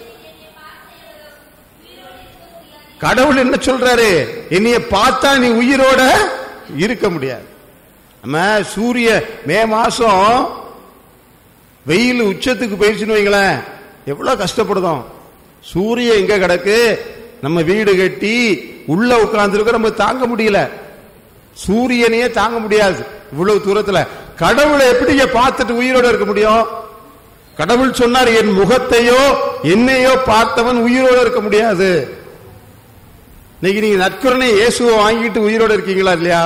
கடவுள் என்ன சொல்றாரு என்னைய பார்த்தா நீ உயிரோட இருக்க முடியாது நம்ம சூரிய மே மாசம் வெயில் உச்சத்துக்கு போயிடுச்சுன்னு வைங்களேன் எவ்வளவு கஷ்டப்படுதோம் சூரியன் எங்க கிடக்கு நம்ம வீடு கட்டி உள்ள உட்கார்ந்துருக்க நம்ம தாங்க முடியல சூரியனையே தாங்க முடியாது இவ்வளவு தூரத்துல கடவுளை எப்படிங்க பார்த்துட்டு உயிரோட இருக்க முடியும் கடவுள் சொன்னார் என் முகத்தையோ என்னையோ பார்த்தவன் உயிரோட இருக்க முடியாது இன்னைக்கு நீங்க நற்கருணை இயேசுவை வாங்கிட்டு உயிரோட இருக்கீங்களா இல்லையா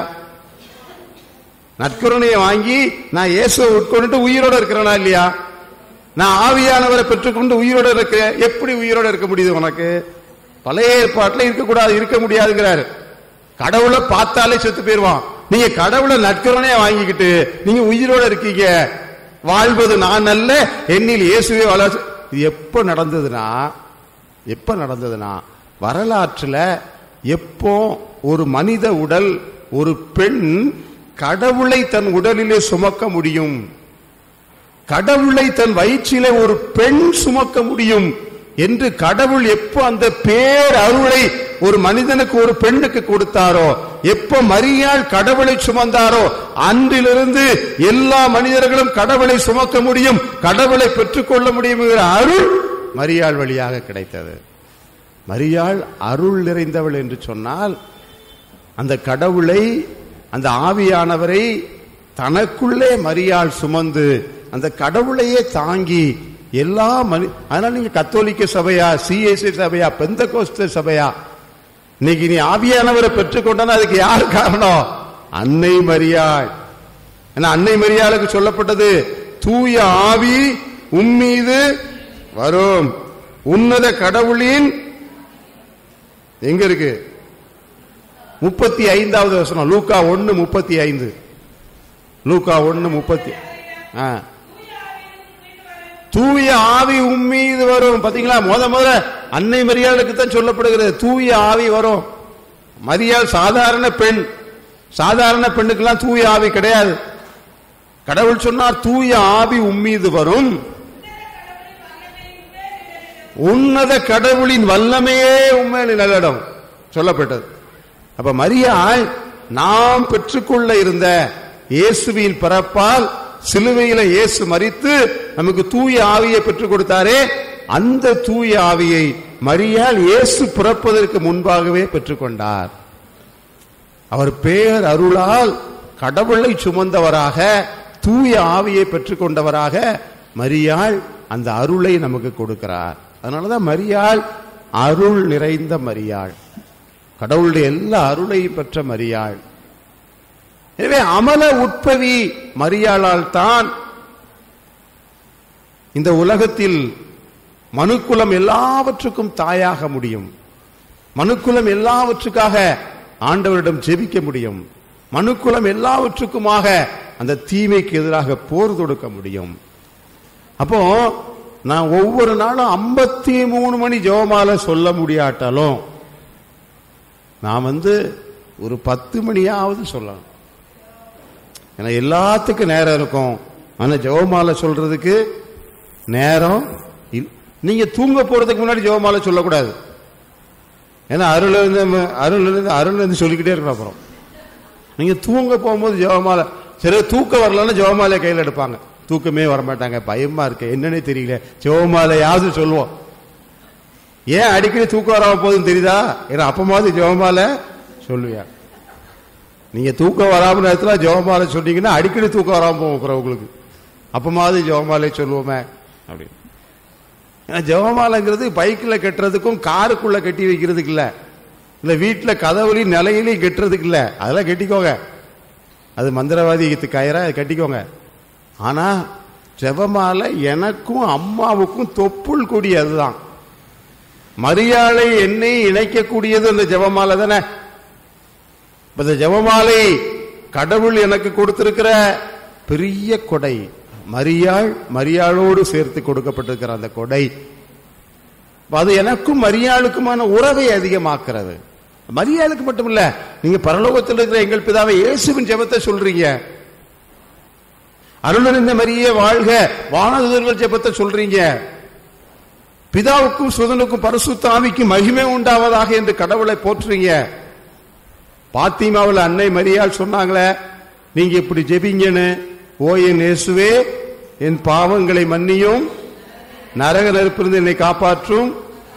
நற்கருணையை வாங்கி நான் இயேசுவை உட்கொண்டுட்டு உயிரோட இருக்கிறேனா இல்லையா நான் ஆவியானவரை பெற்றுக்கொண்டு உயிரோட இருக்க எப்படி உயிரோட இருக்க முடியுது உனக்கு பழைய ஏற்பாட்டுல இருக்கக்கூடாது இருக்க முடியாதுங்கிறாரு கடவுளை பார்த்தாலே செத்து போயிருவான் நீங்க கடவுளை நற்கருணையை வாங்கிக்கிட்டு நீங்க உயிரோட இருக்கீங்க வாழ்வது நான் அல்ல என்னில் இயேசுவே வள இது எப்ப நடந்ததுன்னா எப்ப நடந்ததுன்னா வரலாற்றுல எப்போ ஒரு மனித உடல் ஒரு பெண் கடவுளை தன் உடலிலே சுமக்க முடியும் கடவுளை தன் வயிற்றிலே ஒரு பெண் சுமக்க முடியும் என்று கடவுள் எப்போ அந்த பேர் அருளை ஒரு மனிதனுக்கு ஒரு பெண்ணுக்கு கொடுத்தாரோ எப்போ மரியாள் கடவுளை சுமந்தாரோ அன்றிலிருந்து எல்லா மனிதர்களும் கடவுளை சுமக்க முடியும் கடவுளை பெற்றுக்கொள்ள முடியும் என்கிற அருள் மரியாள் வழியாக கிடைத்தது மரியாள் அருள் நிறைந்தவள் என்று சொன்னால் அந்த கடவுளை அந்த ஆவியானவரை தனக்குள்ளே மரியாள் சுமந்து அந்த கடவுளையே தாங்கி எல்லா மனி அதனால நீங்க கத்தோலிக்க சபையா சிஎஸ்சி சபையா பெந்த சபையா இன்னைக்கு நீ ஆவியானவரை பெற்றுக்கொண்டனா அதுக்கு யார் காரணம் அன்னை மரியாள் ஏன்னா அன்னை மரியாளுக்கு சொல்லப்பட்டது தூய ஆவி உம்மீது வரும் உன்னத கடவுளின் எங்க இருக்கு முப்பத்தி ஐந்தாவது வசனம் லூக்கா ஒன்னு முப்பத்தி ஐந்து லூக்கா ஒன்னு முப்பத்தி ஆ. தூய ஆவி உம்மீது வரும் பாத்தீங்களா முத முத அன்னை மரியாளுக்கு தான் சொல்லப்படுகிறது தூய ஆவி வரும் மரியாள் சாதாரண பெண் சாதாரண பெண்ணுக்கெல்லாம் தூய ஆவி கிடையாது கடவுள் சொன்னார் தூய ஆவி உம்மீது வரும் உன்னத கடவுளின் வல்லமையே உண்மையில் நிலடம் சொல்லப்பட்டது அப்ப மரியாள் நாம் பெற்றுக்கொள்ள இருந்த இயேசுவின் பிறப்பால் சிலுவையில இயேசு மரித்து நமக்கு தூய ஆவியை பெற்றுக் கொடுத்தாரே அந்த தூய ஆவியை மரியாள் இயேசு பிறப்பதற்கு முன்பாகவே பெற்றுக்கொண்டார் அவர் பேர் அருளால் கடவுளை சுமந்தவராக தூய ஆவியை பெற்றுக்கொண்டவராக மரியாள் அந்த அருளை நமக்கு கொடுக்கிறார் அதனாலதான் மரியாள் அருள் நிறைந்த மரியாள் கடவுளுடைய எல்லா அருளையும் பெற்ற மரியாள் எனவே அமல உட்பவி மரியாளால் தான் இந்த உலகத்தில் மனுக்குலம் எல்லாவற்றுக்கும் தாயாக முடியும் மனுக்குலம் எல்லாவற்றுக்காக ஆண்டவரிடம் ஜெபிக்க முடியும் மனுக்குலம் எல்லாவற்றுக்குமாக அந்த தீமைக்கு எதிராக போர் தொடுக்க முடியும் அப்போ நான் ஒவ்வொரு நாளும் ஐம்பத்தி மூணு மணி ஜெபமால சொல்ல முடியாட்டாலும் நான் வந்து ஒரு பத்து மணியாவது சொல்லணும் ஏன்னா எல்லாத்துக்கும் நேரம் இருக்கும் ஆனா ஜெபமாலை சொல்றதுக்கு நேரம் இல்ல. நீங்க தூங்க போறதுக்கு முன்னாடி ஜெபமாலை சொல்லக்கூடாது ஏன்னா அருள் இருந்து அருள் இருந்து அருள் இருந்து சொல்லிக்கிட்டே இருக்கணும் அப்புறம் நீங்க தூங்க போகும்போது ஜெபமாலை சரி தூக்கம் வரலன்னா ஜெபமாலை கையில் எடுப்பாங்க தூக்கமே வரமாட்டாங்க பயமா இருக்கு என்னன்னே தெரியல ஜெபமாலையாவது சொல்லுவோம் ஏன் அடிக்கடி தூக்கம் வராம போகுதுன்னு தெரியுதா ஏன்னா அப்பமாவது ஜெபமாலை சொல்லுவியா நீங்க தூக்கம் வராம நேரத்தில் ஜெபமாலை சொன்னீங்கன்னா அடிக்கடி தூக்கம் வராம போகும் உங்களுக்கு அப்பமாவது ஜெபமாலை சொல்லுவோமே அப்படின்னு ஏன்னா ஜெபமாலைங்கிறது பைக்கில் கட்டுறதுக்கும் காருக்குள்ள கட்டி வைக்கிறதுக்கு இல்ல இல்ல வீட்டில் கதவுலையும் நிலையிலையும் கட்டுறதுக்கு இல்ல அதெல்லாம் கட்டிக்கோங்க அது மந்திரவாதிக்கு கயிறா அது கட்டிக்கோங்க ஆனா ஜெபமாலை எனக்கும் அம்மாவுக்கும் தொப்புள் கொடி அதுதான் மரியாதை என்னை இணைக்கக்கூடியது அந்த ஜெபமாலை தானே இப்ப இந்த ஜெபமாலை கடவுள் எனக்கு கொடுத்திருக்கிற பெரிய கொடை மரியாள் மரியாளோடு சேர்த்து கொடுக்கப்பட்டிருக்கிற அந்த கொடை அப்ப அது எனக்கும் மரியாளுக்குமான உறவை அதிகமாக்குறது மரியாளுக்கு மட்டும் இல்ல நீங்க பரலோகத்தில் இருக்கிற எங்கள் பிதாவை இயேசுவின் ஜெபத்தை சொல்றீங்க அருளறிந்த மரியே வாழ்க வானதுதர்கள் ஜெபத்தை சொல்றீங்க பிதாவுக்கும் சுதனுக்கும் பரிசுத்த ஆவிக்கும் மகிமை உண்டாவதாக என்று கடவுளை போற்றுறீங்க பாத்திமாவில் அன்னை மரியாள் சொன்னாங்களே நீங்க இப்படி ஜெபிங்கன்னு ஓ என் இயேசுவே என் பாவங்களை மன்னியும் நரக நெருப்பிலிருந்து என்னை காப்பாற்றும்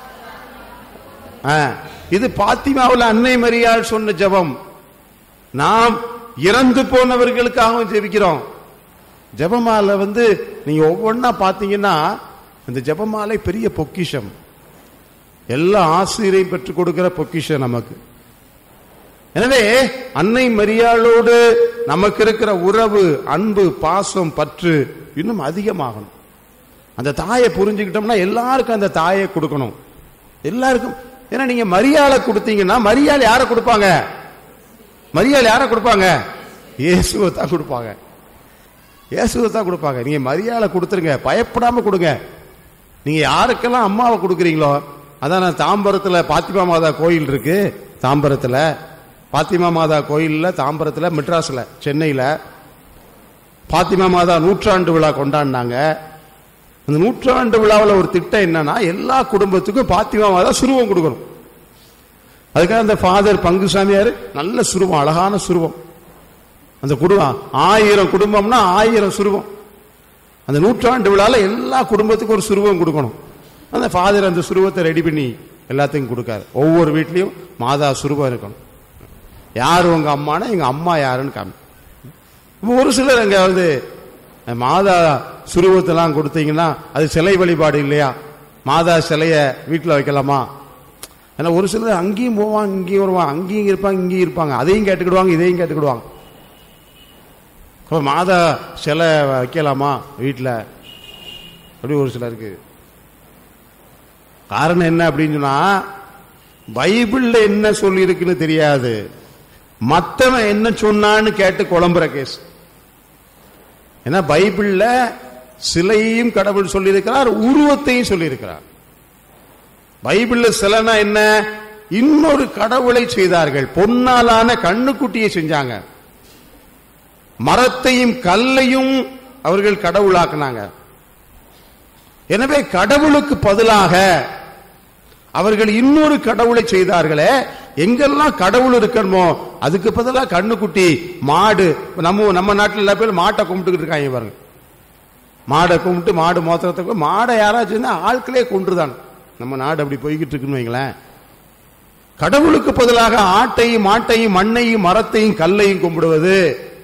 ஆ, இது பாத்திமாவில் அன்னை மரியாள் சொன்ன ஜெபம் நாம் இறந்து போனவர்களுக்காகவும் ஜெபிக்கிறோம் ஜெபமாலை வந்து நீங்க ஒவ்வொன்றா பார்த்தீங்கன்னா இந்த ஜெபமாலை பெரிய பொக்கிஷம் எல்லா ஆசிரியரையும் பெற்றுக் கொடுக்கிற பொக்கிஷம் நமக்கு எனவே அன்னை மரியாளோடு நமக்கு இருக்கிற உறவு அன்பு பாசம் பற்று இன்னும் அதிகமாகணும் அந்த தாயை புரிஞ்சுக்கிட்டோம்னா எல்லாருக்கும் அந்த தாயை கொடுக்கணும் எல்லாருக்கும் ஏன்னா நீங்க மரியாதை கொடுத்தீங்கன்னா மரியாதை யாரை கொடுப்பாங்க மரியாதை யாரை கொடுப்பாங்க இயேசுவை தான் கொடுப்பாங்க இயேசுவை தான் கொடுப்பாங்க நீங்க மரியாதை கொடுத்துருங்க பயப்படாம கொடுங்க நீங்க யாருக்கெல்லாம் அம்மாவை கொடுக்குறீங்களோ அதான் நான் தாம்பரத்துல பாத்திமா மாதா கோயில் இருக்கு தாம்பரத்துல பாத்திமா மாதா கோயில்ல தாம்பரத்துல மெட்ராஸ்ல சென்னையில பாத்திமா மாதா நூற்றாண்டு விழா கொண்டாடினாங்க அந்த நூற்றாண்டு விழாவில் ஒரு திட்டம் என்னன்னா எல்லா குடும்பத்துக்கும் பாத்திமா மாதா சுருவம் கொடுக்கணும் அதுக்காக அந்த ஃபாதர் பங்குசாமியார் நல்ல சுருவம் அழகான சுருவம் அந்த குடும்பம் ஆயிரம் குடும்பம்னா ஆயிரம் சுருவம் அந்த நூற்றாண்டு விழால எல்லா குடும்பத்துக்கும் ஒரு சுருவம் கொடுக்கணும் அந்த ஃபாதர் அந்த சுருவத்தை ரெடி பண்ணி எல்லாத்துக்கும் கொடுக்காரு ஒவ்வொரு வீட்லயும் மாதா சுருவம் இருக்கணும் யார் உங்க அம்மானா எங்க அம்மா யாருன்னு காமி இப்ப ஒரு சிலர் அங்க வந்து மாதா சுருவத்தெல்லாம் கொடுத்தீங்கன்னா அது சிலை வழிபாடு இல்லையா மாதா சிலைய வீட்டில் வைக்கலாமா ஏன்னா ஒரு சிலர் அங்கேயும் போவாங்க இங்கேயும் வருவாங்க அங்கேயும் இருப்பாங்க இங்கேயும் இருப்பாங்க அதையும் கேட்டுக்கிடுவாங்க இதையும் கேட்டுக்கிடுவாங்க அப்ப மாதா சிலை வைக்கலாமா வீட்டில் அப்படி ஒரு சிலருக்கு காரணம் என்ன அப்படின்னு சொன்னா பைபிள்ல என்ன சொல்லி இருக்குன்னு தெரியாது மத்தவன் என்ன சொன்னான்னு கேட்டு குழம்புற கேஸ் ஏன்னா பைபிள்ல சிலையையும் கடவுள் சொல்லியிருக்கிறார் உருவத்தையும் சொல்லியிருக்கிறார் பைபிள்ல சிலைனா என்ன இன்னொரு கடவுளை செய்தார்கள் பொன்னாலான கண்ணுக்குட்டியை செஞ்சாங்க மரத்தையும் கல்லையும் அவர்கள் கடவுளாக்குனாங்க எனவே கடவுளுக்கு பதிலாக அவர்கள் இன்னொரு கடவுளை செய்தார்களே எங்கெல்லாம் கடவுள் இருக்கணுமோ அதுக்கு பதிலாக கண்ணுக்குட்டி மாடு நம்ம நம்ம நாட்டில் எல்லா பேரும் மாட்டை கும்பிட்டுக்கிட்டு இருக்காங்க பாருங்க மாடை கும்பிட்டு மாடு மோத்திரத்தை மாடை யாராச்சும் இருந்தா ஆட்களே கொன்றுதான் நம்ம நாடு அப்படி போய்கிட்டு இருக்குன்னு வைங்களேன் கடவுளுக்கு பதிலாக ஆட்டையும் மாட்டையும் மண்ணையும் மரத்தையும் கல்லையும் கும்பிடுவது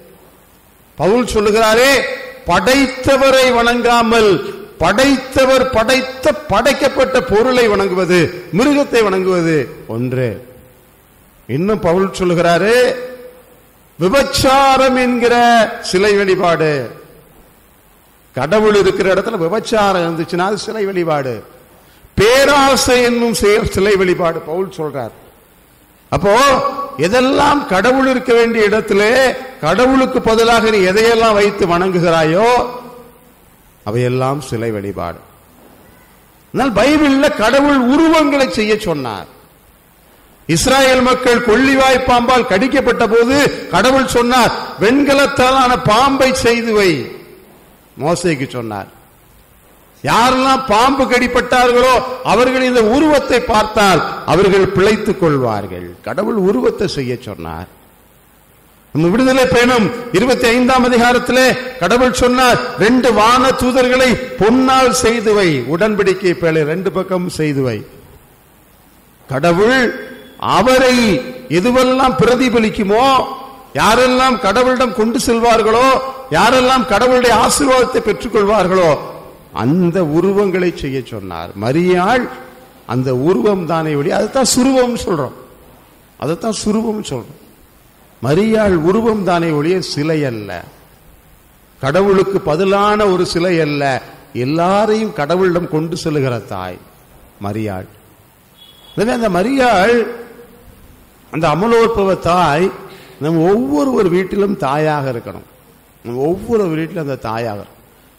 பவுல் சொல்லுகிறாரே படைத்தவரை வணங்காமல் படைத்தவர் படைத்த படைக்கப்பட்ட பொருளை வணங்குவது மிருகத்தை வணங்குவது ஒன்று இன்னும் பவுல் சொல்லுகிறாரு விபச்சாரம் என்கிற சிலை வழிபாடு கடவுள் இருக்கிற இடத்துல விபச்சாரம் இருந்துச்சுன்னா அது சிலை வழிபாடு பேராசை என்னும் செயல் சிலை வழிபாடு பவுல் சொல்றார் அப்போ எதெல்லாம் கடவுள் இருக்க வேண்டிய இடத்திலே கடவுளுக்கு பதிலாக நீ எதையெல்லாம் வைத்து வணங்குகிறாயோ அவையெல்லாம் சிலை வழிபாடு ஆனால் பைபிள்ல கடவுள் உருவங்களை செய்ய சொன்னார் இஸ்ராயல் மக்கள் கொள்ளிவாய் பாம்பால் கடிக்கப்பட்ட போது கடவுள் சொன்னார் வெண்கலத்தாலான பாம்பை செய்து வை மோசைக்கு சொன்னார் யாரெல்லாம் பாம்பு கடிப்பட்டார்களோ அவர்கள் இந்த உருவத்தை பார்த்தால் அவர்கள் பிழைத்துக் கொள்வார்கள் கடவுள் உருவத்தை செய்ய சொன்னார் நம்ம விடுதலை பயணம் இருபத்தி ஐந்தாம் அதிகாரத்திலே கடவுள் சொன்னார் ரெண்டு வான தூதர்களை பொன்னால் செய்து வை உடன்படிக்கை பேழை ரெண்டு பக்கம் செய்து வை கடவுள் அவரை எதுவெல்லாம் பிரதிபலிக்குமோ யாரெல்லாம் கடவுளிடம் கொண்டு செல்வார்களோ யாரெல்லாம் கடவுளுடைய ஆசீர்வாதத்தை பெற்றுக்கொள்வார்களோ அந்த உருவங்களை செய்ய சொன்னார் மரியாள் அந்த உருவம் தானே ஒளி அதுதான் சுருவம் சொல்றோம் அதைத்தான் சுருவம் சொல்றோம் மரியாள் உருவம் தானே ஒழிய சிலை அல்ல கடவுளுக்கு பதிலான ஒரு சிலை அல்ல எல்லாரையும் கடவுளிடம் கொண்டு செல்லுகிற தாய் மரியாள் எனவே அந்த மரியாள் அந்த அமலோற்பவ தாய் நம்ம ஒவ்வொரு வீட்டிலும் தாயாக இருக்கணும் நம்ம ஒவ்வொரு வீட்டிலும் அந்த தாயாக இருக்கணும்.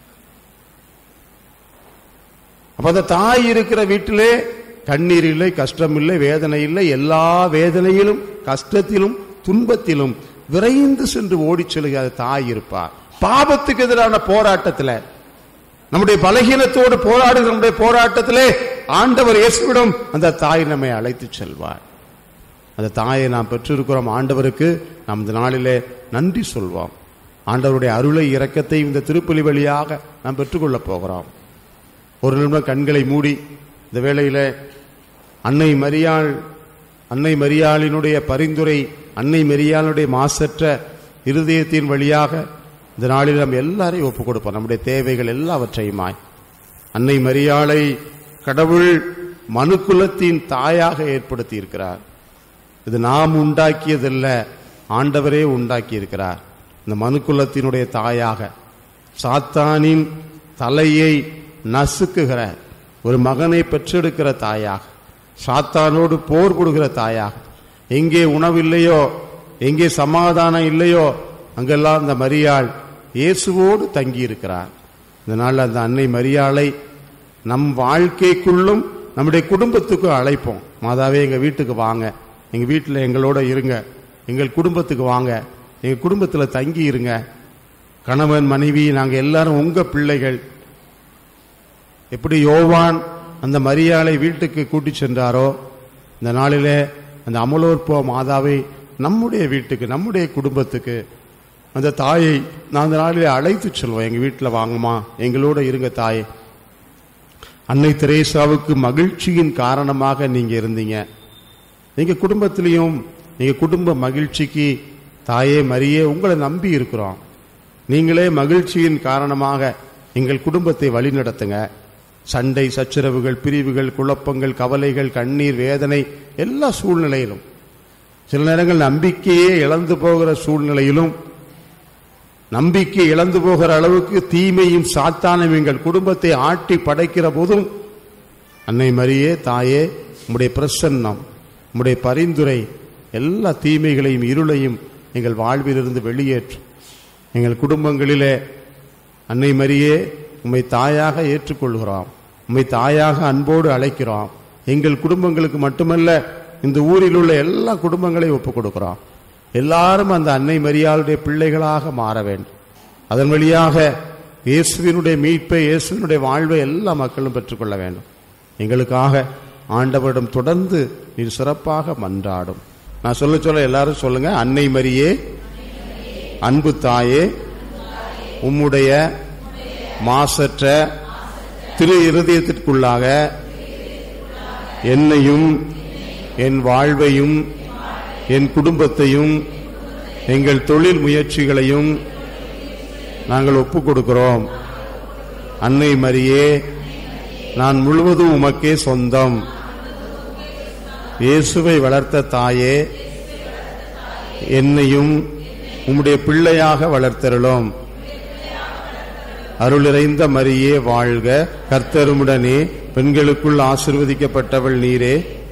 அப்ப அந்த தாய் இருக்கிற வீட்டிலே கண்ணீர் இல்லை கஷ்டம் இல்லை வேதனை இல்லை எல்லா வேதனையிலும் கஷ்டத்திலும் துன்பத்திலும் விரைந்து சென்று ஓடிச் செல்கிற தாய் இருப்பார் பாபத்துக்கு எதிரான போராட்டத்துல நம்முடைய பலகீனத்தோடு போராடுகிற நம்முடைய போராட்டத்திலே ஆண்டவர் இயேசுவிடம் அந்த தாய் நம்மை அழைத்துச் செல்வார் அந்த தாயை நாம் பெற்றிருக்கிறோம் ஆண்டவருக்கு நாம் இந்த நாளிலே நன்றி சொல்வோம் ஆண்டவருடைய அருளை இரக்கத்தை இந்த திருப்பலி வழியாக நாம் பெற்றுக்கொள்ளப் போகிறோம் ஒரு நிமிடம் கண்களை மூடி இந்த வேளையில அன்னை மரியாள் அன்னை மரியாளினுடைய பரிந்துரை அன்னை மரியாளுடைய மாசற்ற இருதயத்தின் வழியாக இந்த நாளில் நாம் எல்லாரையும் ஒப்புக் கொடுப்போம் நம்முடைய தேவைகள் எல்லாவற்றையுமாய் அன்னை மரியாளை கடவுள் மனுக்குலத்தின் தாயாக ஏற்படுத்தி இருக்கிறார் இது நாம் உண்டாக்கியதல்ல ஆண்டவரே உண்டாக்கி இருக்கிறார் இந்த மனுக்குலத்தினுடைய தாயாக சாத்தானின் தலையை நசுக்குகிற ஒரு மகனை பெற்றெடுக்கிற தாயாக சாத்தானோடு போர் கொடுக்கிற தாயாக எங்கே உணவில்லையோ எங்கே சமாதானம் இல்லையோ அங்கெல்லாம் அந்த மரியாள் இயேசுவோடு தங்கி இருக்கிறார் இந்த நாள் அந்த அன்னை மரியாளை நம் வாழ்க்கைக்குள்ளும் நம்முடைய குடும்பத்துக்கும் அழைப்போம் மாதாவே எங்க வீட்டுக்கு வாங்க எங்க வீட்டில் எங்களோட இருங்க எங்கள் குடும்பத்துக்கு வாங்க எங்க குடும்பத்தில் தங்கி இருங்க கணவன் மனைவி நாங்க எல்லாரும் உங்க பிள்ளைகள் எப்படி யோவான் அந்த மரியாளை வீட்டுக்கு கூட்டி சென்றாரோ இந்த நாளிலே அந்த அமலோற்போ மாதாவை நம்முடைய வீட்டுக்கு நம்முடைய குடும்பத்துக்கு அந்த தாயை நான் அந்த நாளிலே அழைத்து செல்வோம் எங்க வீட்டில் வாங்கம்மா எங்களோட இருங்க தாயே அன்னை தெரேசாவுக்கு மகிழ்ச்சியின் காரணமாக நீங்க இருந்தீங்க நீங்க குடும்பத்திலையும் நீங்க குடும்ப மகிழ்ச்சிக்கு தாயே மரியே உங்களை நம்பி இருக்கிறோம் நீங்களே மகிழ்ச்சியின் காரணமாக எங்கள் குடும்பத்தை வழிநடத்துங்க சண்டை சச்சரவுகள் பிரிவுகள் குழப்பங்கள் கவலைகள் கண்ணீர் வேதனை எல்லா சூழ்நிலையிலும் சில நேரங்கள் நம்பிக்கையே இழந்து போகிற சூழ்நிலையிலும் நம்பிக்கை இழந்து போகிற அளவுக்கு தீமையும் சாத்தானும் எங்கள் குடும்பத்தை ஆட்டி படைக்கிற போதும் அன்னை மரியே தாயே உம்முடைய பிரசன்னம் உம்முடைய பரிந்துரை எல்லா தீமைகளையும் இருளையும் எங்கள் வாழ்விலிருந்து வெளியேற்றும் எங்கள் குடும்பங்களிலே அன்னை மரியே உம்மை தாயாக ஏற்றுக்கொள்கிறோம் உம்மை தாயாக அன்போடு அழைக்கிறோம் எங்கள் குடும்பங்களுக்கு மட்டுமல்ல இந்த ஊரில் உள்ள எல்லா குடும்பங்களையும் ஒப்புக் கொடுக்கிறோம் எல்லாரும் அந்த அன்னை மரியாளுடைய பிள்ளைகளாக மாற வேண்டும் அதன் வழியாக இயேசுவினுடைய மீட்பை இயேசுவினுடைய வாழ்வை எல்லா மக்களும் பெற்றுக்கொள்ள வேண்டும் எங்களுக்காக ஆண்டவரிடம் தொடர்ந்து நீர் சிறப்பாக மன்றாடும் நான் சொல்ல சொல்ல எல்லாரும் சொல்லுங்க அன்னை மரியே அன்பு தாயே உம்முடைய மாசற்ற திரு இருதயத்திற்குள்ளாக என்னையும் என் வாழ்வையும் என் குடும்பத்தையும் எங்கள் தொழில் முயற்சிகளையும் நாங்கள் ஒப்புக் கொடுக்கிறோம் அன்னை மரியே நான் முழுவதும் உமக்கே சொந்தம் இயேசுவை வளர்த்த தாயே என்னையும் உம்முடைய பிள்ளையாக வளர்த்தருளும் அருளிறைந்த மரியே வாழ்க கர்த்தருமுடனே பெண்களுக்குள் ஆசிர்வதிக்கப்பட்டவள் நீரே